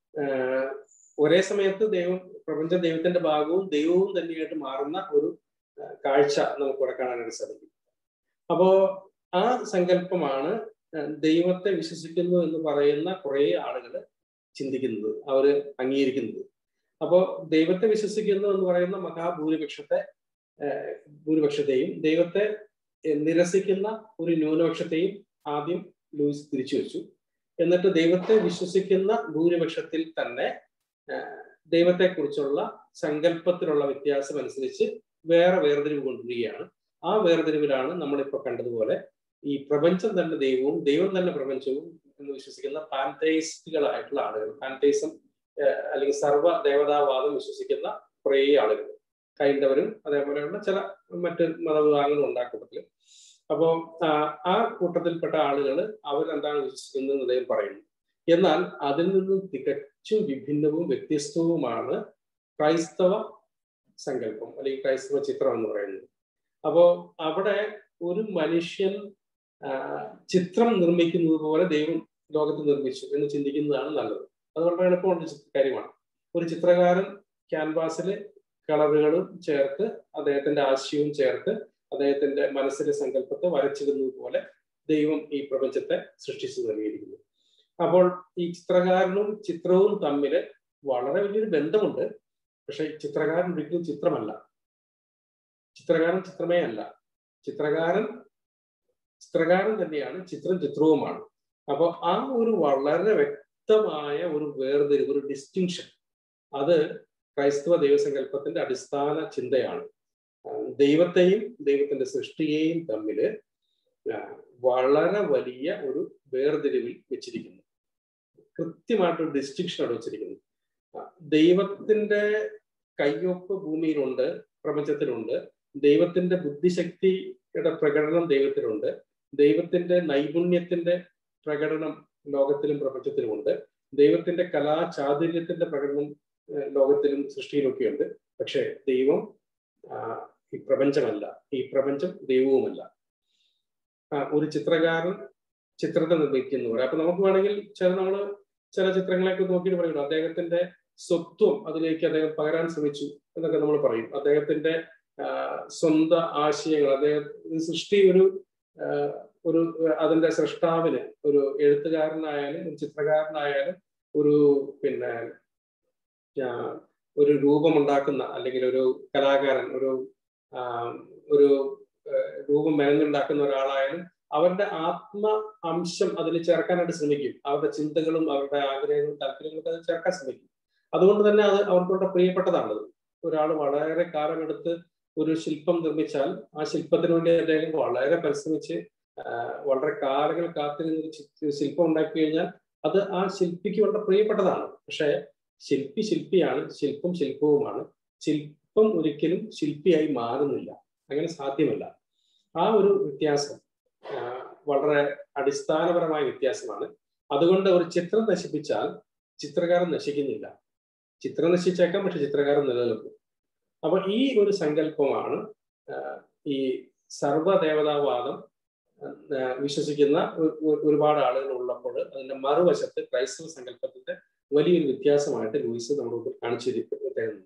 ഒരേ സമയത്ത് ദൈവം പ്രപഞ്ചം ദൈവത്തിന്റെ ഭാഗവും ദൈവവും തന്നെയായിട്ട് മാറുന്ന ഒരു കാഴ്ച നമുക്ക് ഇവിടെ കാണാനായിട്ട് സാധിക്കും അപ്പോ ആ സങ്കല്പമാണ് ദൈവത്തെ വിശ്വസിക്കുന്നു എന്ന് പറയുന്ന കുറേ ആളുകൾ ചിന്തിക്കുന്നത് അവര് അംഗീകരിക്കുന്നത് അപ്പോ ദൈവത്തെ വിശ്വസിക്കുന്നു എന്ന് പറയുന്ന മഹാഭൂരിപക്ഷത്തെ ഭൂരിപക്ഷത്തെയും ദൈവത്തെ നിരസിക്കുന്ന ഒരു ന്യൂനപക്ഷത്തെയും ആദ്യം ലൂയിസ് തിരിച്ചു വെച്ചു എന്നിട്ട് ദൈവത്തെ വിശ്വസിക്കുന്ന ഭൂരിപക്ഷത്തിൽ തന്നെ ദൈവത്തെക്കുറിച്ചുള്ള സങ്കല്പത്തിലുള്ള വ്യത്യാസം അനുസരിച്ച് വേറെ വേർതിരിവ് കൊണ്ടുവരികയാണ് ആ വേർതിരിവിലാണ് നമ്മളിപ്പോൾ കണ്ടതുപോലെ ഈ പ്രപഞ്ചം തന്നെ ദൈവവും ദൈവം തന്നെ പ്രപഞ്ചവും എന്ന് വിശ്വസിക്കുന്ന പാൻതേയിസ്റ്റുകളായിട്ടുള്ള ആളുകൾ പാൻതേസം അല്ലെങ്കിൽ സർവ്വ ദേവതാവാദം വിശ്വസിക്കുന്ന കുറേ ആളുകൾ ഹൈന്ദവരും അതേപോലെയുള്ള ചില മറ്റ് മതവിഭാഗങ്ങളും ഉണ്ട് ആ കൂട്ടത്തിൽ അപ്പോ ആ കൂട്ടത്തിൽപ്പെട്ട ആളുകൾ അവരെന്താണ് വിശ്വസിക്കുന്നത് അദ്ദേഹം പറയുന്നു എന്നാൽ അതിൽ നിന്നും തികച്ചും വിഭിന്നവും വ്യത്യസ്തവുമാണ് ക്രൈസ്തവ സങ്കല്പം അല്ലെങ്കിൽ ക്രൈസ്തവ ചിത്രം എന്ന് പറയുന്നത് അപ്പോ അവിടെ ഒരു മനുഷ്യൻ ചിത്രം നിർമ്മിക്കുന്നത് പോലെ ദൈവം ലോകത്ത് നിർമ്മിച്ചു എന്ന് ചിന്തിക്കുന്നതാണ് നല്ലത് അത് വളരെ എളുപ്പമുള്ള കാര്യമാണ് ഒരു ചിത്രകാരൻ ക്യാൻവാസിൽ കളറുകളും ചേർത്ത് അദ്ദേഹത്തിന്റെ ആശയവും ചേർത്ത് അദ്ദേഹത്തിന്റെ മനസ്സിലെ സങ്കല്പത്തെ വരച്ചിടുന്നത് പോലെ ദൈവം ഈ പ്രപഞ്ചത്തെ സൃഷ്ടിച്ചു നൽകിയിരിക്കുന്നു അപ്പോൾ ഈ ചിത്രകാരനും ചിത്രവും തമ്മിൽ വളരെ വലിയൊരു ബന്ധമുണ്ട് പക്ഷെ ചിത്രകാരൻ ഒരിക്കലും ചിത്രമല്ല ചിത്രകാരൻ ചിത്രമേ അല്ല ചിത്രകാരൻ ചിത്രകാരൻ തന്നെയാണ് ചിത്രം ചിത്രവുമാണ് അപ്പോൾ ആ ഒരു വളരെ വ്യക്തമായ ഒരു വേർതിരിവ് ഒരു ഡിസ്റ്റിങ്ഷൻ അത് ക്രൈസ്തവ ദൈവസങ്കല്പത്തിന്റെ അടിസ്ഥാന ചിന്തയാണ് ദൈവത്തെയും ദൈവത്തിന്റെ സൃഷ്ടിയെയും തമ്മിൽ വളരെ വലിയ ഒരു വേർതിരിവിൽ വെച്ചിരിക്കുന്നു കൃത്യമായിട്ടൊരു ഡിസ്റ്റിങ്ഷൻ അവിടെ വെച്ചിരിക്കുന്നു ദൈവത്തിന്റെ കയ്യൊപ്പ് ഭൂമിയിലുണ്ട് പ്രപഞ്ചത്തിലുണ്ട് ദൈവത്തിന്റെ ബുദ്ധിശക്തിയുടെ പ്രകടനം ദൈവത്തിലുണ്ട് ദൈവത്തിന്റെ നൈപുണ്യത്തിന്റെ പ്രകടനം ലോകത്തിലും പ്രപഞ്ചത്തിലുമുണ്ട് ദൈവത്തിന്റെ കലാചാതുര്യത്തിന്റെ പ്രകടനം ലോകത്തിലും സൃഷ്ടിയിലൊക്കെയുണ്ട് പക്ഷെ ദൈവം ഈ പ്രപഞ്ചമല്ല ഈ പ്രപഞ്ചം ദൈവവുമല്ല ഒരു ചിത്രകാരൻ ചിത്രത്തെ നിർമ്മിക്കുന്ന പോലെ അപ്പൊ നമുക്ക് വേണമെങ്കിൽ ചില നമ്മൾ ചില ചിത്രങ്ങളെയൊക്കെ നോക്കിയിട്ട് പറയുന്നു അദ്ദേഹത്തിന്റെ സ്വത്വം അതിലേക്ക് അദ്ദേഹം പകരാൻ ശ്രമിച്ചു എന്നൊക്കെ നമ്മൾ പറയും അദ്ദേഹത്തിന്റെ സ്വന്തം ആശയങ്ങൾ അദ്ദേഹം സൃഷ്ടി ഒരു ഒരു അതിന്റെ സൃഷ്ടാവിന് ഒരു എഴുത്തുകാരനായാലും ഒരു ചിത്രകാരനായാലും ഒരു പിന്നെ ഒരു രൂപമുണ്ടാക്കുന്ന അല്ലെങ്കിൽ ഒരു കലാകാരൻ ഒരു ഒരു രൂപം മെനഞ്ഞുണ്ടാക്കുന്ന ഒരാളായാലും അവരുടെ ആത്മ അംശം അതിൽ ചേർക്കാനായിട്ട് ശ്രമിക്കും അവരുടെ ചിന്തകളും അവരുടെ ആഗ്രഹങ്ങളും താല്പര്യങ്ങളും അത് ചേർക്കാൻ ശ്രമിക്കും അതുകൊണ്ട് തന്നെ അത് അവർക്കുള്ള പ്രിയപ്പെട്ടതാണത് ഒരാൾ വളരെ കാലമെടുത്ത് ഒരു ശില്പം നിർമ്മിച്ചാൽ ആ ശില്പത്തിന് വേണ്ടി അദ്ദേഹം വളരെ പരിശ്രമിച്ച് വളരെ കാലങ്ങൾ കാത്തിരുന്ന് ശില്പം ഉണ്ടാക്കി കഴിഞ്ഞാൽ അത് ആ ശില്പിക്ക് വളരെ പ്രിയപ്പെട്ടതാണ് പക്ഷേ ശില്പി ശില്പിയാണ് ശില്പം ശില്പവുമാണ് ശില്പം ഒരിക്കലും ശില്പിയായി മാറുന്നില്ല അങ്ങനെ സാധ്യമല്ല ആ ഒരു വ്യത്യാസം വളരെ അടിസ്ഥാനപരമായ വ്യത്യാസമാണ് അതുകൊണ്ട് ഒരു ചിത്രം നശിപ്പിച്ചാൽ ചിത്രകാരൻ നശിക്കുന്നില്ല ചിത്രം നശിച്ചേക്കാം പക്ഷെ ചിത്രകാരൻ നിലനിൽക്കും അപ്പൊ ഈ ഒരു സങ്കല്പമാണ് ഈ സർവദേവതാവാദം വിശ്വസിക്കുന്ന ഒരുപാട് ആളുകൾ ഉള്ളപ്പോൾ അതിന്റെ മറുവശത്ത് ക്രൈസ്തവ സങ്കല്പത്തിന്റെ വലിയൊരു വ്യത്യാസമായിട്ട് ലൂയിസ് നമ്മുടെ മുമ്പിൽ കാണിച്ചിരിക്കുന്നത്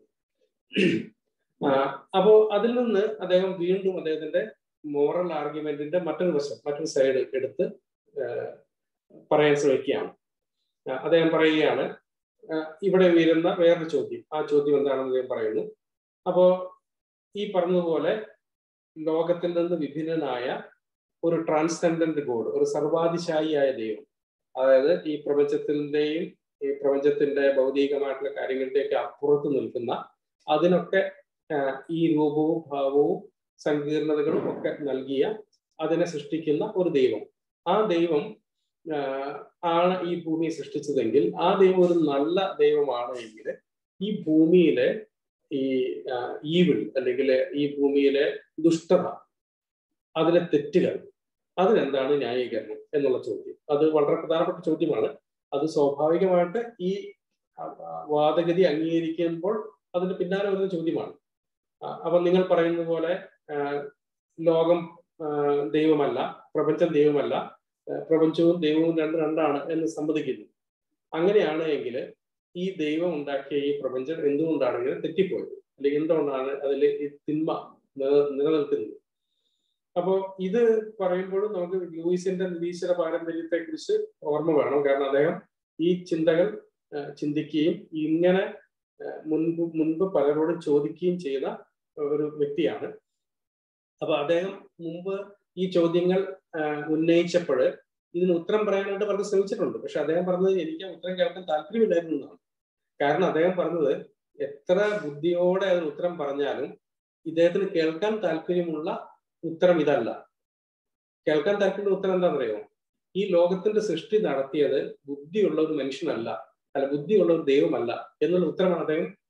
അപ്പോ അതിൽ നിന്ന് അദ്ദേഹം വീണ്ടും അദ്ദേഹത്തിന്റെ മോറൽ ആർഗ്യുമെന്റിന്റെ മറ്റൊരു വശം മറ്റൊരു സൈഡ് എടുത്ത് പറയാൻ ശ്രമിക്കുകയാണ് അദ്ദേഹം പറയുകയാണ് ഇവിടെ ഉയരുന്ന വേറൊരു ചോദ്യം ആ ചോദ്യം എന്താണെന്ന് അദ്ദേഹം പറയുന്നു അപ്പോ ഈ പറഞ്ഞതുപോലെ ലോകത്തിൽ നിന്ന് വിഭിന്നനായ ഒരു ട്രാൻസ്സെൻഡന്റ് ഗോഡ് ഒരു സർവാതിശായിയായ ദൈവം അതായത് ഈ പ്രപഞ്ചത്തിന്റെയും ഈ പ്രപഞ്ചത്തിന്റെ ഭൗതികമായിട്ടുള്ള കാര്യങ്ങളുടെയൊക്കെ അപ്പുറത്ത് നിൽക്കുന്ന അതിനൊക്കെ ഈ രൂപവും ഭാവവും സങ്കീർണതകളും ഒക്കെ നൽകിയ അതിനെ സൃഷ്ടിക്കുന്ന ഒരു ദൈവം ആ ദൈവം ആണ് ഈ ഭൂമിയെ സൃഷ്ടിച്ചതെങ്കിൽ ആ ദൈവം ഒരു നല്ല ദൈവമാണ് എങ്കിൽ ഈ ഭൂമിയിലെ ഈ ഈവിൾ അല്ലെങ്കിൽ ഈ ഭൂമിയിലെ ദുഷ്ടത അതിലെ തെറ്റുകൾ അതിനെന്താണ് ന്യായീകരണം എന്നുള്ള ചോദ്യം അത് വളരെ പ്രധാനപ്പെട്ട ചോദ്യമാണ് അത് സ്വാഭാവികമായിട്ട് ഈ വാദഗതി അംഗീകരിക്കുമ്പോൾ അതിന് പിന്നാലെ വരുന്ന ചോദ്യമാണ് അപ്പൊ നിങ്ങൾ പറയുന്ന പോലെ ലോകം ദൈവമല്ല പ്രപഞ്ചം ദൈവമല്ല പ്രപഞ്ചവും ദൈവവും രണ്ട് രണ്ടാണ് എന്ന് സമ്മതിക്കുന്നു അങ്ങനെയാണ് എങ്കിൽ ഈ ദൈവം ഉണ്ടാക്കിയ ഈ പ്രപഞ്ചം എന്തുകൊണ്ടാണ് ഇങ്ങനെ തെറ്റിപ്പോയത് അല്ലെങ്കിൽ എന്തുകൊണ്ടാണ് അതിൽ ഈ തിന്മ നിലനിൽക്കുന്നത് അപ്പോ ഇത് പറയുമ്പോഴും നമുക്ക് ലൂയിസിന്റെ നിരീശ്വര പാരമ്പര്യത്തെ കുറിച്ച് ഓർമ്മ വേണം കാരണം അദ്ദേഹം ഈ ചിന്തകൾ ചിന്തിക്കുകയും ഇങ്ങനെ മുൻപ് മുൻപ് പലരോടും ചോദിക്കുകയും ചെയ്ത ഒരു വ്യക്തിയാണ് അപ്പൊ അദ്ദേഹം മുമ്പ് ഈ ചോദ്യങ്ങൾ ഉന്നയിച്ചപ്പോൾ ഇതിന് ഉത്തരം പറയാനായിട്ട് പറഞ്ഞ് ശ്രമിച്ചിട്ടുണ്ട് പക്ഷെ അദ്ദേഹം പറഞ്ഞത് എനിക്ക് ഉത്തരം കേൾക്കാൻ താല്പര്യമില്ലായിരുന്നു എന്നാണ് കാരണം അദ്ദേഹം പറഞ്ഞത് എത്ര ബുദ്ധിയോടെ അതിന് ഉത്തരം പറഞ്ഞാലും ഇദ്ദേഹത്തിന് കേൾക്കാൻ താല്പര്യമുള്ള ഉത്തരം ഇതല്ല കേൾക്കാൻ താല്പര്യമുള്ള ഉത്തരം എന്താണെന്നറിയോ ഈ ലോകത്തിന്റെ സൃഷ്ടി നടത്തിയത് ബുദ്ധിയുള്ള ഒരു മനുഷ്യനല്ല അല്ല ബുദ്ധിയുള്ള ഒരു ദൈവമല്ല എന്നുള്ള ഉത്തരമാണ് അദ്ദേഹം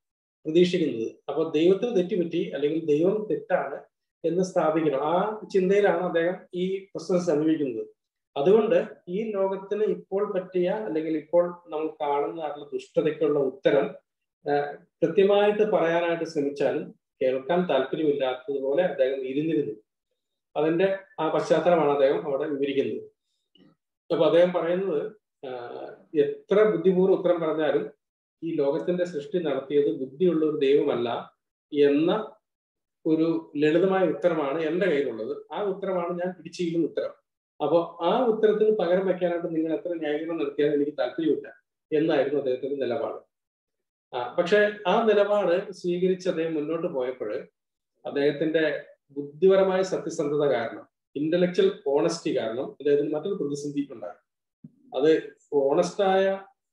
പ്രതീക്ഷിക്കുന്നത് അപ്പൊ ദൈവത്തിന് തെറ്റുപറ്റി അല്ലെങ്കിൽ ദൈവം തെറ്റാണ് എന്ന് സ്ഥാപിക്കണം ആ ചിന്തയിലാണ് അദ്ദേഹം ഈ പ്രശ്നം സമീപിക്കുന്നത് അതുകൊണ്ട് ഈ ലോകത്തിന് ഇപ്പോൾ പറ്റിയ അല്ലെങ്കിൽ ഇപ്പോൾ നമ്മൾ കാണുന്നതായിട്ടുള്ള ദുഷ്ടതയ്ക്കുള്ള ഉത്തരം കൃത്യമായിട്ട് പറയാനായിട്ട് ശ്രമിച്ചാലും കേൾക്കാൻ താല്പര്യമില്ലാത്തതുപോലെ അദ്ദേഹം ഇരുന്നിരുന്നു അതിന്റെ ആ പശ്ചാത്തലമാണ് അദ്ദേഹം അവിടെ വിവരിക്കുന്നത് അപ്പൊ അദ്ദേഹം പറയുന്നത് എത്ര ബുദ്ധിപൂർവ്വം ഉത്തരം പറഞ്ഞാലും ഈ ലോകത്തിന്റെ സൃഷ്ടി നടത്തിയത് ബുദ്ധിയുള്ള ഒരു ദൈവമല്ല എന്ന ഒരു ലളിതമായ ഉത്തരമാണ് എൻ്റെ കയ്യിലുള്ളത് ആ ഉത്തരമാണ് ഞാൻ പിടിച്ചിരിക്കുന്ന ഉത്തരം അപ്പോൾ ആ ഉത്തരത്തിന് പകരം വെക്കാനായിട്ട് നിങ്ങൾ എത്ര ന്യായീകരണം നടത്തിയാലും എനിക്ക് താല്പര്യമില്ല എന്നായിരുന്നു അദ്ദേഹത്തിന്റെ നിലപാട് ആ പക്ഷെ ആ നിലപാട് സ്വീകരിച്ച് അദ്ദേഹം മുന്നോട്ട് പോയപ്പോൾ അദ്ദേഹത്തിന്റെ ബുദ്ധിപരമായ സത്യസന്ധത കാരണം ഇന്റലക്ച്വൽ ഓണസ്റ്റി കാരണം അദ്ദേഹത്തിന് മറ്റൊരു പ്രതിസന്ധി ഉണ്ടായി അത് ഓണസ്റ്റായ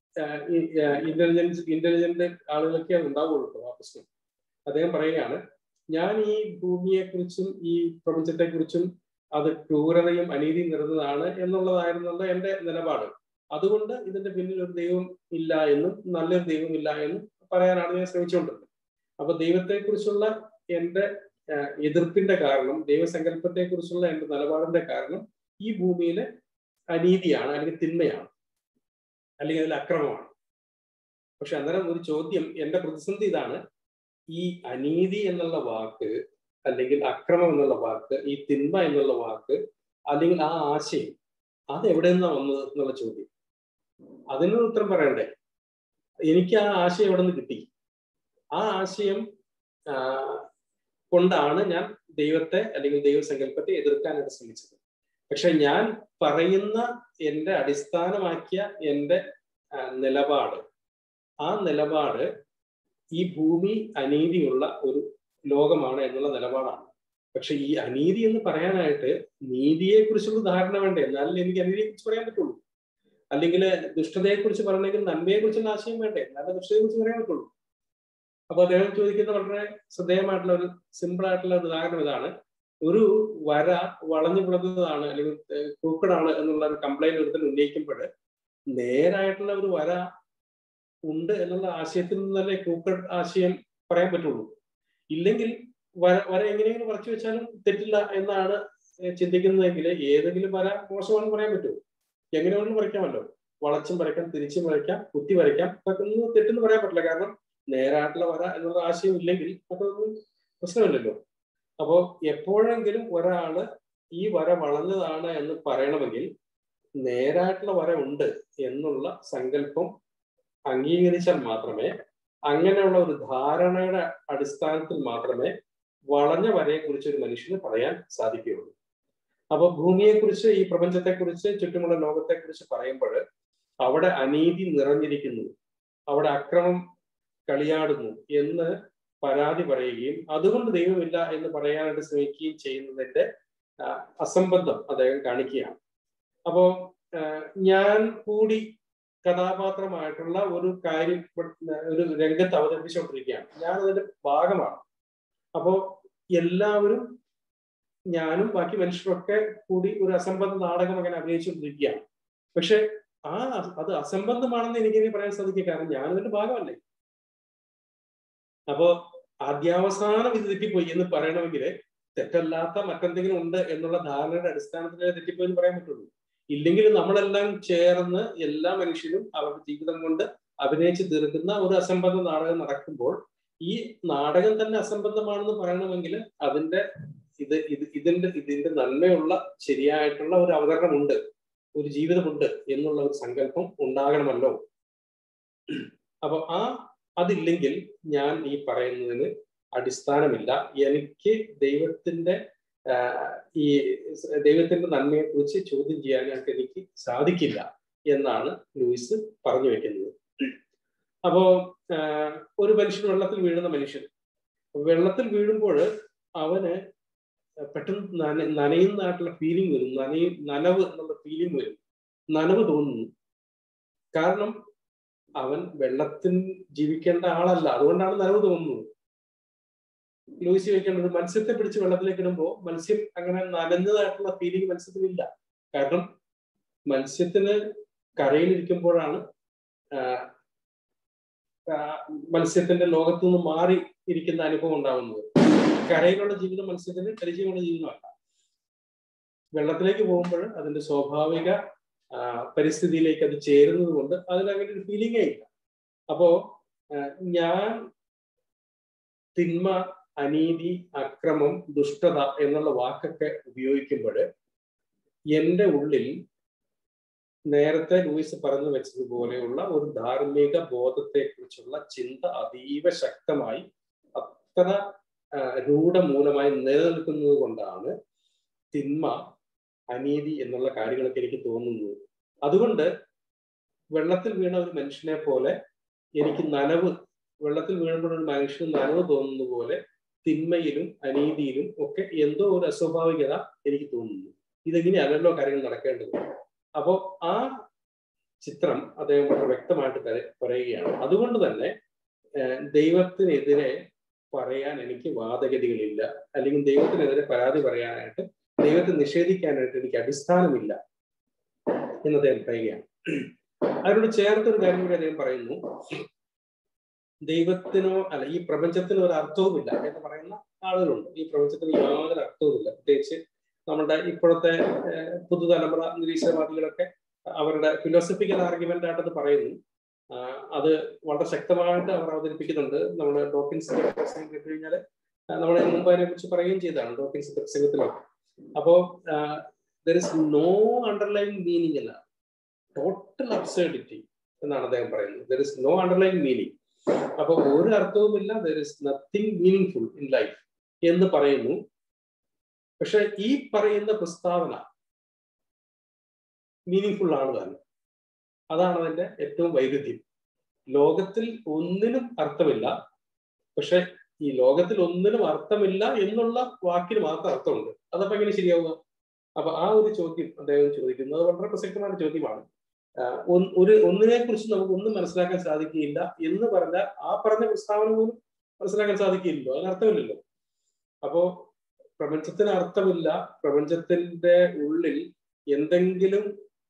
ഇന്റലിജൻസ് ഇന്റലിജന്റ് ആളുകളൊക്കെ ഉണ്ടാവുള്ളൂ ആ പ്രശ്നം അദ്ദേഹം പറയുകയാണ് ഞാൻ ഈ ഭൂമിയെക്കുറിച്ചും ഈ പ്രപഞ്ചത്തെക്കുറിച്ചും അത് ക്രൂരതയും അനീതിയും നിറഞ്ഞതാണ് എന്നുള്ളതായിരുന്നുള്ള എൻ്റെ നിലപാട് അതുകൊണ്ട് ഇതിന്റെ പിന്നിൽ ഒരു ദൈവം ഇല്ല എന്നും നല്ലൊരു ദൈവം ഇല്ല എന്നും പറയാനാണ് ഞാൻ ശ്രമിച്ചുകൊണ്ടിരുന്നത് അപ്പൊ ദൈവത്തെക്കുറിച്ചുള്ള എൻ്റെ എതിർപ്പിന്റെ കാരണം ദൈവസങ്കല്പത്തെക്കുറിച്ചുള്ള എൻ്റെ നിലപാടിന്റെ കാരണം ഈ ഭൂമിയിലെ അനീതിയാണ് അല്ലെങ്കിൽ തിന്മയാണ് അല്ലെങ്കിൽ അതിൽ അക്രമമാണ് പക്ഷെ അന്നേരം ഒരു ചോദ്യം എൻ്റെ പ്രതിസന്ധി ഇതാണ് ഈ അനീതി എന്നുള്ള വാക്ക് അല്ലെങ്കിൽ അക്രമം എന്നുള്ള വാക്ക് ഈ തിന്മ എന്നുള്ള വാക്ക് അല്ലെങ്കിൽ ആ ആശയം അത് എവിടെ നിന്നാണ് വന്നത് എന്നുള്ള ചോദ്യം അതിനൊരു ഉത്തരം പറയണ്ടേ എനിക്ക് ആ ആശയം എവിടെ നിന്ന് കിട്ടി ആ ആശയം കൊണ്ടാണ് ഞാൻ ദൈവത്തെ അല്ലെങ്കിൽ ദൈവസങ്കല്പത്തെ എതിർക്കാനായിട്ട് ശ്രമിച്ചത് പക്ഷെ ഞാൻ പറയുന്ന എൻ്റെ അടിസ്ഥാനമാക്കിയ എൻ്റെ നിലപാട് ആ നിലപാട് ഈ ഭൂമി അനീതിയുള്ള ഒരു ലോകമാണ് എന്നുള്ള നിലപാടാണ് പക്ഷെ ഈ അനീതി എന്ന് പറയാനായിട്ട് നീതിയെ കുറിച്ചുള്ള ധാരണ വേണ്ടേ എന്നാലും എനിക്ക് അനീതിയെ കുറിച്ച് പറയാൻ പറ്റുള്ളൂ അല്ലെങ്കിൽ ദുഷ്ടതയെ കുറിച്ച് പറയണമെങ്കിൽ നന്മയെ കുറിച്ചുള്ള ആശയം വേണ്ടേ നല്ല ദുഷ്ടതയെ കുറിച്ച് പറയാൻ പറ്റുള്ളൂ അപ്പൊ അദ്ദേഹം ചോദിക്കുന്ന വളരെ ശ്രദ്ധേയമായിട്ടുള്ള ഒരു സിമ്പിൾ ആയിട്ടുള്ള ഒരു ഉദാഹരണം ഇതാണ് ഒരു വര വളഞ്ഞു പുളഞ്ഞതാണ് അല്ലെങ്കിൽ ക്രൂക്കഡാണ് എന്നുള്ള ഒരു കംപ്ലൈന്റ് ഒരുത്തൻ ഉന്നയിക്കുമ്പോൾ നേരായിട്ടുള്ള ഒരു വര ഉണ്ട് എന്നുള്ള ആശയത്തിൽ നിന്നല്ലേ ക്രൂക്കഡ് ആശയം പറയാൻ പറ്റുള്ളൂ ഇല്ലെങ്കിൽ വര വര എങ്ങനെയെങ്കിലും വരച്ചു വെച്ചാലും തെറ്റില്ല എന്നാണ് ചിന്തിക്കുന്നതെങ്കിൽ ഏതെങ്കിലും വര മോശമാണെന്ന് പറയാൻ പറ്റുമോ എങ്ങനെ വേണമെങ്കിലും വരയ്ക്കാമല്ലോ വളച്ചും വരയ്ക്കാം തിരിച്ചും വരയ്ക്കാം കുത്തി വരയ്ക്കാം അതൊന്നും തെറ്റെന്ന് പറയാൻ പറ്റില്ല കാരണം നേരായിട്ടുള്ള വര എന്നുള്ള ആശയം ഇല്ലെങ്കിൽ അതൊന്നും പ്രശ്നമില്ലല്ലോ അപ്പോൾ എപ്പോഴെങ്കിലും ഒരാള് ഈ വര വളഞ്ഞതാണ് എന്ന് പറയണമെങ്കിൽ നേരായിട്ടുള്ള വര ഉണ്ട് എന്നുള്ള സങ്കല്പം അംഗീകരിച്ചാൽ മാത്രമേ അങ്ങനെയുള്ള ഒരു ധാരണയുടെ അടിസ്ഥാനത്തിൽ മാത്രമേ വളഞ്ഞ വരയെക്കുറിച്ച് ഒരു മനുഷ്യന് പറയാൻ സാധിക്കുകയുള്ളൂ അപ്പൊ ഭൂമിയെക്കുറിച്ച് ഈ പ്രപഞ്ചത്തെക്കുറിച്ച് ചുറ്റുമുള്ള ലോകത്തെക്കുറിച്ച് പറയുമ്പോൾ അവിടെ അനീതി നിറഞ്ഞിരിക്കുന്നു അവിടെ അക്രമം കളിയാടുന്നു എന്ന് പരാതി പറയുകയും അതുകൊണ്ട് ദൈവമില്ല എന്ന് പറയാനായിട്ട് ശ്രമിക്കുകയും ചെയ്യുന്നതിന്റെ അസംബന്ധം അദ്ദേഹം കാണിക്കുകയാണ് അപ്പോ ഞാൻ കൂടി കഥാപാത്രമായിട്ടുള്ള ഒരു കാര്യം ഒരു രംഗത്ത് അവതരിപ്പിച്ചുകൊണ്ടിരിക്കുകയാണ് ഞാൻ അതിന്റെ ഭാഗമാണ് അപ്പോ എല്ലാവരും ഞാനും ബാക്കി മനുഷ്യരൊക്കെ കൂടി ഒരു അസംബന്ധ നാടകം അങ്ങനെ അഭിനയിച്ചുകൊണ്ടിരിക്കുകയാണ് പക്ഷെ ആ അത് അസംബന്ധമാണെന്ന് എനിക്ക് പറയാൻ സാധിക്കുക കാരണം ഞാൻ അതിന്റെ ഭാഗമല്ലേ അപ്പോ ആദ്യാവസാനം ഇത് തെറ്റിപ്പോയി എന്ന് പറയണമെങ്കിൽ തെറ്റല്ലാത്ത മറ്റെന്തെങ്കിലും ഉണ്ട് എന്നുള്ള ധാരണയുടെ അടിസ്ഥാനത്തിൽ തെറ്റിപ്പോയി എന്ന് പറയാൻ പറ്റുള്ളൂ ഇല്ലെങ്കിൽ നമ്മളെല്ലാം ചേർന്ന് എല്ലാ മനുഷ്യരും അവരുടെ ജീവിതം കൊണ്ട് അഭിനയിച്ച് തീർക്കുന്ന ഒരു അസംബന്ധ നാടകം നടക്കുമ്പോൾ ഈ നാടകം തന്നെ അസംബന്ധമാണെന്ന് പറയണമെങ്കിൽ അതിന്റെ ഇത് ഇത് ഇതിന്റെ ഇതിന്റെ നന്മയുള്ള ശരിയായിട്ടുള്ള ഒരു അവതരണമുണ്ട് ഒരു ജീവിതമുണ്ട് എന്നുള്ള ഒരു സങ്കല്പം ഉണ്ടാകണമല്ലോ അപ്പൊ ആ അതില്ലെങ്കിൽ ഞാൻ ഈ പറയുന്നതിന് അടിസ്ഥാനമില്ല എനിക്ക് ദൈവത്തിന്റെ ഈ ദൈവത്തിന്റെ നന്മയെ കുറിച്ച് ചോദ്യം ചെയ്യാനായിട്ട് എനിക്ക് സാധിക്കില്ല എന്നാണ് ലൂയിസ് പറഞ്ഞു വെക്കുന്നത് അപ്പോ ഒരു മനുഷ്യൻ വെള്ളത്തിൽ വീഴുന്ന മനുഷ്യൻ വെള്ളത്തിൽ വീഴുമ്പോൾ അവന് പെട്ടെന്ന് നന നനയുന്നതായിട്ടുള്ള ഫീലിംഗ് വരും നനയ നനവ് എന്നുള്ള ഫീലിംഗ് വരും നനവ് തോന്നുന്നു കാരണം അവൻ വെള്ളത്തിൽ ജീവിക്കേണ്ട ആളല്ല അതുകൊണ്ടാണ് നനവ് തോന്നുന്നത് ലൂയിസ് ചോദിക്കേണ്ടത് മത്സ്യത്തെ പിടിച്ച് വെള്ളത്തിലേക്ക് ഇടുമ്പോൾ മത്സ്യം അങ്ങനെ നനഞ്ഞതായിട്ടുള്ള ഫീലിംഗ് മത്സ്യത്തിനില്ല കാരണം മത്സ്യത്തിന് കരയിലിരിക്കുമ്പോഴാണ് മത്സ്യത്തിന്റെ ലോകത്തു നിന്ന് മാറി ഇരിക്കുന്ന അനുഭവം ഉണ്ടാകുന്നത് കരയിലുള്ള ജീവിതം മത്സ്യത്തിന് പരിചയമുള്ള ജീവിതമല്ല വെള്ളത്തിലേക്ക് പോകുമ്പോൾ അതിന്റെ സ്വാഭാവിക പരിസ്ഥിതിയിലേക്ക് അത് ചേരുന്നത് കൊണ്ട് അതിനങ്ങനെ ഒരു ഫീലിംഗേ ഇല്ല അപ്പോ ഞാൻ തിന്മ അനീതി അക്രമം ദുഷ്ടത എന്നുള്ള വാക്കൊക്കെ ഉപയോഗിക്കുമ്പോൾ എൻ്റെ ഉള്ളിൽ നേരത്തെ ലൂയിസ് പറഞ്ഞു വെച്ചതുപോലെയുള്ള ഒരു ധാർമ്മിക ബോധത്തെക്കുറിച്ചുള്ള ചിന്ത അതീവ ശക്തമായി അത്ര രൂഢമൂലമായി നിലനിൽക്കുന്നത് കൊണ്ടാണ് തിന്മ അനീതി എന്നുള്ള കാര്യങ്ങളൊക്കെ എനിക്ക് തോന്നുന്നത് അതുകൊണ്ട് വെള്ളത്തിൽ വീണ ഒരു മനുഷ്യനെ പോലെ എനിക്ക് നനവ് വെള്ളത്തിൽ വീഴുമ്പോൾ ഒരു മനുഷ്യന് നനവ് തോന്നുന്ന പോലെ തിന്മയിലും അനീതിയിലും ഒക്കെ എന്തോ ഒരു അസ്വാഭാവികത എനിക്ക് തോന്നുന്നു ഇതെങ്ങനെയല്ലല്ലോ കാര്യങ്ങൾ നടക്കേണ്ടത് അപ്പോ ആ ചിത്രം അദ്ദേഹം വളരെ വ്യക്തമായിട്ട് പറയുകയാണ് അതുകൊണ്ട് തന്നെ ദൈവത്തിനെതിരെ പറയാൻ എനിക്ക് വാദഗതികളില്ല അല്ലെങ്കിൽ ദൈവത്തിനെതിരെ പരാതി പറയാനായിട്ട് ദൈവത്തെ നിഷേധിക്കാനായിട്ട് എനിക്ക് അടിസ്ഥാനമില്ല എന്ന് അദ്ദേഹം പറയുകയാണ് അതിനോട് ചേർത്തൊരു കാര്യം കൂടി അദ്ദേഹം പറയുന്നു ദൈവത്തിനോ അല്ല ഈ പ്രപഞ്ചത്തിന് ഒരു അർത്ഥവുമില്ല എന്ന് പറയുന്ന ആളുകളുണ്ട് ഈ പ്രപഞ്ചത്തിന് യാതൊരു അർത്ഥവുമില്ല പ്രത്യേകിച്ച് നമ്മുടെ ഇപ്പോഴത്തെ പുതുതലമുറ നിരീശ്വരവാദികളൊക്കെ അവരുടെ ഫിലോസഫിക്കൽ ആർഗ്യുമെന്റ് ആയിട്ടത് പറയുന്നു അത് വളരെ ശക്തമായിട്ട് അവർ അവതരിപ്പിക്കുന്നുണ്ട് നമ്മുടെ ഡോക്കിൻസിന്റെ പ്രസംഗം കേട്ട് കഴിഞ്ഞാൽ നമ്മൾ മുമ്പ് അതിനെ കുറിച്ച് പറയുകയും ചെയ്തതാണ് ഡോക്കിൻസിന്റെ പ്രസംഗത്തിലൊക്കെ അപ്പോ there is no underlying meaning എന്നാണ് ടോട്ടൽ അബ്സേർഡിറ്റി എന്നാണ് അദ്ദേഹം പറയുന്നത് there is no underlying meaning അപ്പൊ ഒരു അർത്ഥവുമില്ല there is nothing meaningful in life എന്ന് പറയുന്നു പക്ഷെ ഈ പറയുന്ന പ്രസ്താവന മീനിങ് ഫുൾ ആണ് തന്നെ അതാണ് അതിന്റെ ഏറ്റവും വൈരുദ്ധ്യം ലോകത്തിൽ ഒന്നിനും അർത്ഥമില്ല പക്ഷെ ഈ ലോകത്തിൽ ഒന്നിനും അർത്ഥമില്ല എന്നുള്ള വാക്കിന് മാത്രം അർത്ഥമുണ്ട് അതപ്പോ എങ്ങനെ ശരിയാവുക അപ്പൊ ആ ഒരു ചോദ്യം അദ്ദേഹം ചോദിക്കുന്നത് വളരെ പ്രസക്തമായ ചോദ്യമാണ് ഒരു ഒന്നിനെ കുറിച്ച് നമുക്ക് ഒന്നും മനസ്സിലാക്കാൻ സാധിക്കുകയില്ല എന്ന് പറഞ്ഞാൽ ആ പറഞ്ഞ പ്രസ്താവന പോലും മനസ്സിലാക്കാൻ സാധിക്കില്ലല്ലോ അതിന് അർത്ഥമില്ലല്ലോ അപ്പോ പ്രപഞ്ചത്തിന് അർത്ഥമില്ല പ്രപഞ്ചത്തിന്റെ ഉള്ളിൽ എന്തെങ്കിലും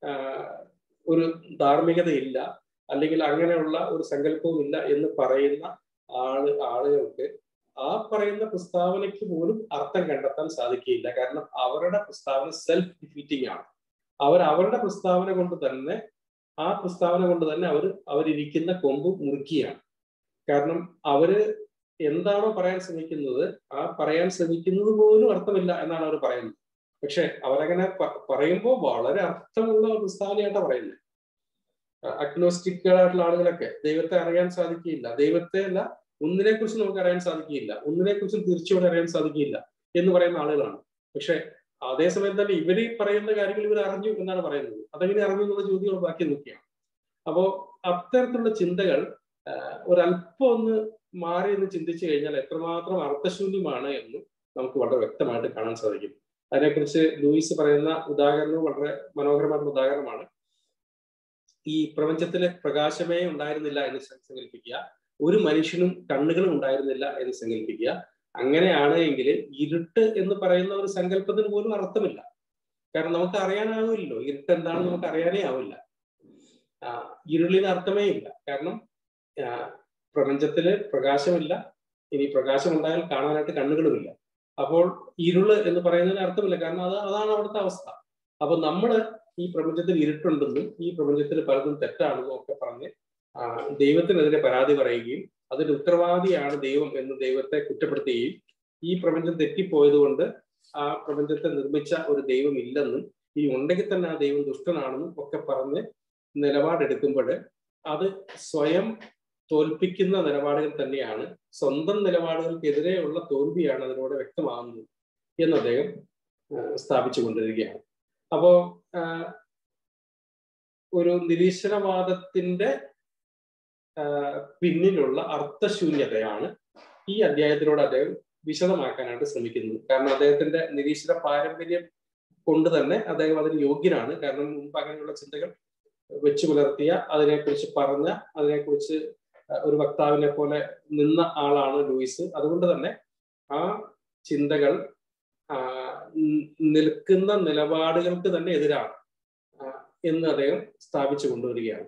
ഒരു ധാർമ്മികതയില്ല അല്ലെങ്കിൽ അങ്ങനെയുള്ള ഒരു സങ്കല്പവും ഇല്ല എന്ന് പറയുന്ന ആള് ആളുകൾക്ക് ആ പറയുന്ന പ്രസ്താവനയ്ക്ക് പോലും അർത്ഥം കണ്ടെത്താൻ സാധിക്കില്ല കാരണം അവരുടെ പ്രസ്താവന സെൽഫ് ഡിഫീറ്റിംഗ് ആണ് അവർ അവരുടെ പ്രസ്താവന കൊണ്ട് തന്നെ ആ പ്രസ്താവന കൊണ്ട് തന്നെ അവർ അവരിരിക്കുന്ന കൊമ്പ് മുറുക്കിയാണ് കാരണം അവര് എന്താണോ പറയാൻ ശ്രമിക്കുന്നത് ആ പറയാൻ ശ്രമിക്കുന്നത് പോലും അർത്ഥമില്ല എന്നാണ് അവർ പറയുന്നത് പക്ഷെ അവരങ്ങനെ പറയുമ്പോൾ വളരെ അർത്ഥമുള്ള പ്രസ്താവനയായിട്ടാണ് പറയുന്നത് അഗ്നോസ്റ്റിക്കുകളായിട്ടുള്ള ആളുകളൊക്കെ ദൈവത്തെ അറിയാൻ സാധിക്കില്ല ദൈവത്തെ അല്ല ഒന്നിനെ കുറിച്ച് നമുക്ക് അറിയാൻ സാധിക്കില്ല ഒന്നിനെ കുറിച്ചും തീർച്ചയോടെ അറിയാൻ സാധിക്കില്ല എന്ന് പറയുന്ന ആളുകളാണ് പക്ഷെ അതേസമയം തന്നെ ഇവര് പറയുന്ന കാര്യങ്ങൾ ഇവർ അറിഞ്ഞു എന്നാണ് പറയുന്നത് അതെങ്ങനെ അറിഞ്ഞു എന്നുള്ള ചോദ്യങ്ങൾ ബാക്കി നോക്കിയാണ് അപ്പോ അത്തരത്തിലുള്ള ചിന്തകൾ ഒരല്പം ഒന്ന് മാറി എന്ന് ചിന്തിച്ചു കഴിഞ്ഞാൽ എത്രമാത്രം അർത്ഥശൂന്യമാണ് എന്ന് നമുക്ക് വളരെ വ്യക്തമായിട്ട് കാണാൻ സാധിക്കും അതിനെക്കുറിച്ച് ലൂയിസ് പറയുന്ന ഉദാഹരണവും വളരെ മനോഹരമായിട്ടുള്ള ഉദാഹരണമാണ് ഈ പ്രപഞ്ചത്തിലെ പ്രകാശമേ ഉണ്ടായിരുന്നില്ല എന്ന് സങ്കല്പിക്കുക ഒരു മനുഷ്യനും കണ്ണുകളും ഉണ്ടായിരുന്നില്ല എന്ന് സങ്കല്പിക്കുക അങ്ങനെയാണ് എങ്കിൽ ഇരുട്ട് എന്ന് പറയുന്ന ഒരു സങ്കല്പത്തിന് പോലും അർത്ഥമില്ല കാരണം നമുക്ക് അറിയാനാവില്ലല്ലോ ഇരുട്ട് എന്താണെന്ന് നമുക്ക് അറിയാനേ ആവില്ല ഇരുളിന് അർത്ഥമേ ഇല്ല കാരണം പ്രപഞ്ചത്തില് പ്രകാശമില്ല ഇനി പ്രകാശം ഉണ്ടായാൽ കാണാനായിട്ട് കണ്ണുകളുമില്ല അപ്പോൾ ഇരുള് എന്ന് പറയുന്നതിന് അർത്ഥമില്ല കാരണം അത് അതാണ് അവിടുത്തെ അവസ്ഥ അപ്പൊ നമ്മള് ഈ പ്രപഞ്ചത്തിൽ ഇരുട്ടുണ്ടെന്നും ഈ പ്രപഞ്ചത്തിൽ പലതും തെറ്റാണെന്നും ഒക്കെ പറഞ്ഞ് ദൈവത്തിനെതിരെ പരാതി പറയുകയും അതിന്റെ ഉത്തരവാദിയാണ് ദൈവം എന്ന് ദൈവത്തെ കുറ്റപ്പെടുത്തുകയും ഈ പ്രപഞ്ചം തെറ്റിപ്പോയത് കൊണ്ട് ആ പ്രപഞ്ചത്തെ നിർമ്മിച്ച ഒരു ദൈവം ഇല്ലെന്നും ഇനി ഉണ്ടെങ്കിൽ തന്നെ ആ ദൈവം ദുഷ്ടനാണെന്നും ഒക്കെ പറഞ്ഞ് നിലപാടെടുക്കുമ്പോൾ അത് സ്വയം തോൽപ്പിക്കുന്ന നിലപാടുകൾ തന്നെയാണ് സ്വന്തം നിലപാടുകൾക്കെതിരെയുള്ള തോൽവിയാണ് അതിലൂടെ വ്യക്തമാകുന്നത് എന്ന് അദ്ദേഹം സ്ഥാപിച്ചു കൊണ്ടിരിക്കുകയാണ് അപ്പോ ഒരു നിരീശ്വരവാദത്തിന്റെ പിന്നിലുള്ള അർത്ഥശൂന്യതയാണ് ഈ അധ്യായത്തിലൂടെ അദ്ദേഹം വിശദമാക്കാനായിട്ട് ശ്രമിക്കുന്നത് കാരണം അദ്ദേഹത്തിന്റെ നിരീശ്വര പാരമ്പര്യം കൊണ്ട് തന്നെ അദ്ദേഹം അതിന് യോഗ്യനാണ് കാരണം മുമ്പ് അങ്ങനെയുള്ള ചിന്തകൾ വെച്ചു പുലർത്തിയ അതിനെക്കുറിച്ച് പറഞ്ഞ അതിനെക്കുറിച്ച് ഒരു വക്താവിനെ പോലെ നിന്ന ആളാണ് ലൂയിസ് അതുകൊണ്ട് തന്നെ ആ ചിന്തകൾ നിൽക്കുന്ന നിലപാടുകൾക്ക് തന്നെ എതിരാണ് എന്ന് അദ്ദേഹം സ്ഥാപിച്ചു കൊണ്ടുവരികയാണ്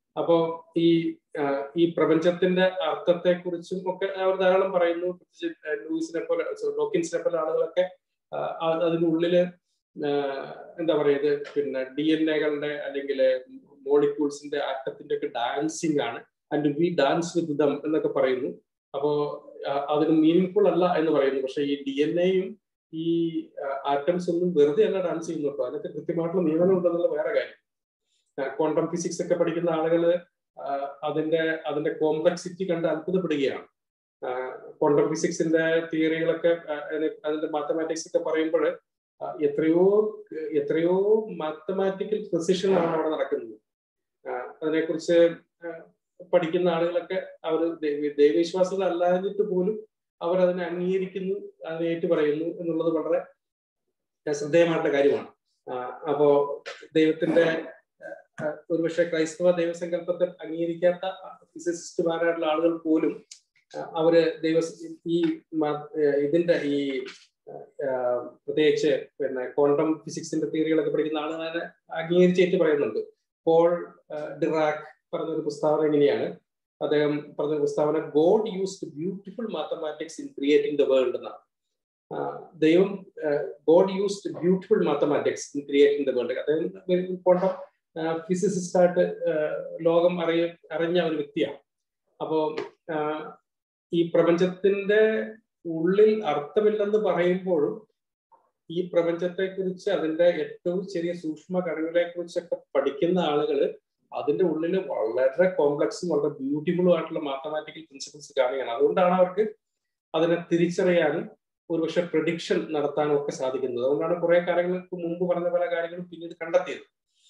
അപ്പോ ഈ ഈ പ്രപഞ്ചത്തിന്റെ അർത്ഥത്തെ കുറിച്ചും ഒക്കെ അവർ ധാരാളം പറയുന്നു പ്രത്യേകിച്ച് ലൂയിസിനെ പോലെ ഡോക്കിൻസിനെ പോലെ ആളുകളൊക്കെ അതിനുള്ളില് എന്താ പറയുക പിന്നെ ഡി എൻ എകളുടെ അല്ലെങ്കിൽ മോളിക്യൂൾസിന്റെ ആറ്റത്തിന്റെ ഒക്കെ ഡാൻസിങ് ആണ് and we dance with them എന്നൊക്കെ പറയുന്നു അപ്പോ അതിന് മീനിങ് ഫുൾ അല്ല എന്ന് പറയുന്നു പക്ഷെ ഈ ഡി എൻ എയും ഈ ആറ്റംസ് ഒന്നും വെറുതെ അല്ല ഡാൻസ് ചെയ്യുന്നുണ്ടോ അതിനൊക്കെ കൃത്യമായിട്ടുള്ള നിയമനം ഉണ്ടെന്നുള്ള വേറെ കാര്യം ക്വാണ്ടം ഫിസിക്സ് ഒക്കെ പഠിക്കുന്ന ആളുകൾ അതിന്റെ അതിന്റെ കോംപ്ലക്സിറ്റി കണ്ട് അത്ഭുതപ്പെടുകയാണ് ക്വാണ്ടം ഫിസിക്സിന്റെ തിയറികളൊക്കെ അതിന്റെ മാത്തമാറ്റിക്സ് ഒക്കെ പറയുമ്പോൾ എത്രയോ എത്രയോ മാത്തമാറ്റിക്കൽ പ്രിസിഷൻ ആണ് അവിടെ നടക്കുന്നത് അതിനെക്കുറിച്ച് പഠിക്കുന്ന ആളുകളൊക്കെ അവർ ദൈവവിശ്വാസികൾ അല്ലാഞ്ഞിട്ട് പോലും അവർ അതിനെ അംഗീകരിക്കുന്നു അതിനെ ഏറ്റു പറയുന്നു എന്നുള്ളത് വളരെ ശ്രദ്ധേയമായിട്ടുള്ള കാര്യമാണ് അപ്പോ ദൈവത്തിന്റെ ഒരുപക്ഷെ ക്രൈസ്തവ ദൈവസങ്കല്പത്തെ അംഗീകരിക്കാത്ത ഫിസിസിസ്റ്റുമാരായിട്ടുള്ള ആളുകൾ പോലും അവര് ദൈവ ഈ ഇതിന്റെ ഈ പ്രത്യേകിച്ച് പിന്നെ ക്വാണ്ടം ഫിസിക്സിന്റെ തിയറികളൊക്കെ പഠിക്കുന്ന ആളുകൾ അംഗീകരിച്ചേറ്റ് പറയുന്നുണ്ട് പോൾ ഡിറാക് പറഞ്ഞൊരു പ്രസ്താവന എങ്ങനെയാണ് അദ്ദേഹം പറഞ്ഞ പ്രസ്താവന God used beautiful mathematics in creating the world എന്നാണ് ദൈവം God used beautiful mathematics in creating the world അദ്ദേഹം ക്വാണ്ടം ഫിസിസിസ്റ്റ് ആയിട്ട് ലോകം അറിയ അറിഞ്ഞ ഒരു വ്യക്തിയാണ് അപ്പോ ഈ പ്രപഞ്ചത്തിന്റെ ഉള്ളിൽ അർത്ഥമില്ലെന്ന് പറയുമ്പോഴും ഈ പ്രപഞ്ചത്തെ കുറിച്ച് അതിന്റെ ഏറ്റവും ചെറിയ സൂക്ഷ്മ കണികളെ കുറിച്ചൊക്കെ പഠിക്കുന്ന ആളുകൾ അതിന്റെ ഉള്ളിൽ വളരെ കോംപ്ലക്സും വളരെ ബ്യൂട്ടിഫുള്ളും ആയിട്ടുള്ള മാത്തമാറ്റിക്കൽ പ്രിൻസിപ്പിൾസ് കാണുകയാണ് അതുകൊണ്ടാണ് അവർക്ക് അതിനെ തിരിച്ചറിയാനും ഒരുപക്ഷെ പ്രഡിക്ഷൻ നടത്താനും ഒക്കെ സാധിക്കുന്നത് അതുകൊണ്ടാണ് കുറെ കാര്യങ്ങൾക്ക് മുമ്പ് പറഞ്ഞ പല കാര്യങ്ങളും പിന്നീട് കണ്ടെത്തിയത്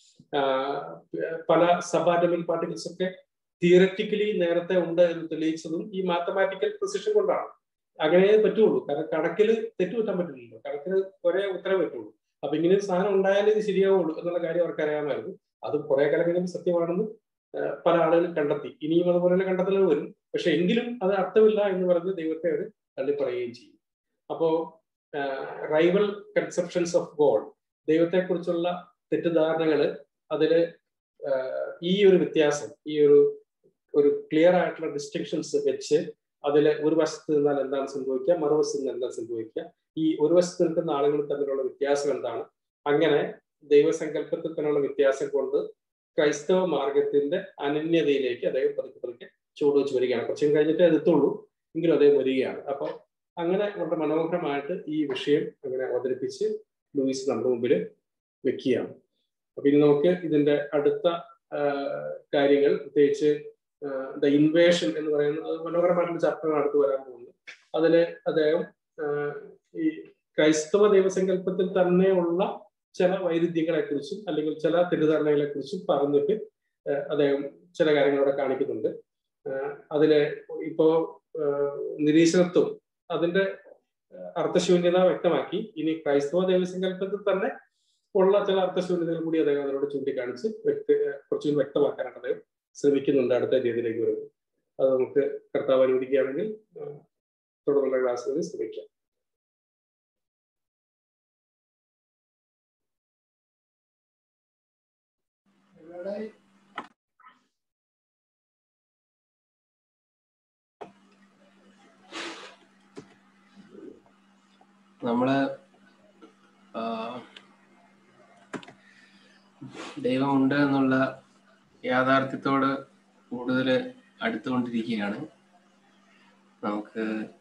പല സബാറ്റമിക് പാർട്ടിക്കിൾസ് ഒക്കെ തിയററ്റിക്കലി നേരത്തെ ഉണ്ട് എന്ന് തെളിയിച്ചതും ഈ മാത്തമാറ്റിക്കൽ പ്രിസിഷൻ കൊണ്ടാണ് അങ്ങനെ പറ്റുള്ളൂ കാരണം കണക്കിൽ തെറ്റുപറ്റാൻ പറ്റില്ലല്ലോ കണക്കിന് ഒരേ ഉത്തരം പറ്റുള്ളൂ അപ്പൊ ഇങ്ങനെ ഒരു സാധനം ഉണ്ടായാലേ ഇത് ശരിയാവുള്ളൂ എന്നുള്ള കാര്യം അവർക്ക് അറിയാമായിരുന്നു അത് കുറെ കാലം കഴിയുമ്പോൾ സത്യമാണെന്ന് പല ആളുകളും കണ്ടെത്തി ഇനിയും അതുപോലെ തന്നെ കണ്ടെത്തലുകൾ വരും പക്ഷെ എങ്കിലും അത് അർത്ഥമില്ല എന്ന് പറഞ്ഞ് ദൈവത്തെ അവർ തള്ളിപ്പറയുകയും ചെയ്യും അപ്പോ റൈവൽ കൺസെപ്ഷൻസ് ഓഫ് ഗോഡ് ദൈവത്തെക്കുറിച്ചുള്ള തെറ്റിദ്ധാരണകള് അതില് ഈ ഒരു വ്യത്യാസം ഈ ഒരു ഒരു ക്ലിയർ ആയിട്ടുള്ള ഡിസ്റ്റിങ്ഷൻസ് വെച്ച് അതിൽ ഒരു വശത്ത് നിന്നാൽ എന്താണ് സംഭവിക്കുക മറുവശത്ത് നിന്ന് എന്താണ് സംഭവിക്കുക ഈ ഒരു വശത്ത് നിൽക്കുന്ന ആളുകൾ തമ്മിലുള്ള വ്യത്യാസം എന്താണ് അങ്ങനെ ദൈവസങ്കല്പത്തിൽ തന്നെയുള്ള വ്യത്യാസം കൊണ്ട് ക്രൈസ്തവ മാർഗത്തിന്റെ അനന്യതയിലേക്ക് അദ്ദേഹം പതുക്കെ പതുക്കെ ചുവടുവെച്ച് വരികയാണ് കുറച്ചും കഴിഞ്ഞിട്ട് എത്തുള്ളൂ എങ്കിലും അദ്ദേഹം വരികയാണ് അപ്പൊ അങ്ങനെ വളരെ മനോഹരമായിട്ട് ഈ വിഷയം അങ്ങനെ അവതരിപ്പിച്ച് ലൂയിസ് നമ്മുടെ മുമ്പിൽ വെക്കുകയാണ് അപ്പൊ ഇനി നമുക്ക് ഇതിന്റെ അടുത്ത കാര്യങ്ങൾ പ്രത്യേകിച്ച് ദ ഇൻവേഷൻ എന്ന് പറയുന്നത് മനോഹരമായിട്ടുള്ള ചാപ്റ്ററാണ് അടുത്ത് വരാൻ പോകുന്നത് അതില് അദ്ദേഹം ഈ ക്രൈസ്തവ ദൈവസങ്കല്പത്തിൽ തന്നെയുള്ള ചില വൈരുദ്ധ്യങ്ങളെ കുറിച്ചും അല്ലെങ്കിൽ ചില തെറ്റിദ്ധാരണകളെ കുറിച്ചും പറഞ്ഞിട്ട് അദ്ദേഹം ചില കാര്യങ്ങളോടെ കാണിക്കുന്നുണ്ട് അതില് ഇപ്പോ നിരീക്ഷണത്വം അതിന്റെ അർത്ഥശൂന്യത വ്യക്തമാക്കി ഇനി ക്രൈസ്തവ ദൈവസങ്കല്പത്തിൽ തന്നെ ഉള്ള ചില അർത്ഥശൂന്യതകൾ കൂടി അദ്ദേഹം അതിനോട് ചൂണ്ടിക്കാണിച്ച് വ്യക്തി കുറച്ചുകൂടി വ്യക്തമാക്കാനായിട്ട് അദ്ദേഹം ശ്രമിക്കുന്നുണ്ട് അടുത്ത രീതിയിലേക്ക് വരുന്നത് അത് നമുക്ക് കർത്താവ് അനുവദിക്കുകയാണെങ്കിൽ തുടർന്നുള്ള ക്ലാസ്സുകളിൽ ശ്രമിക്കാം
നമ്മള് ദൈവമുണ്ട് എന്നുള്ള യാഥാർത്ഥ്യത്തോട് കൂടുതൽ അടുത്തുകൊണ്ടിരിക്കുകയാണ് നമുക്ക്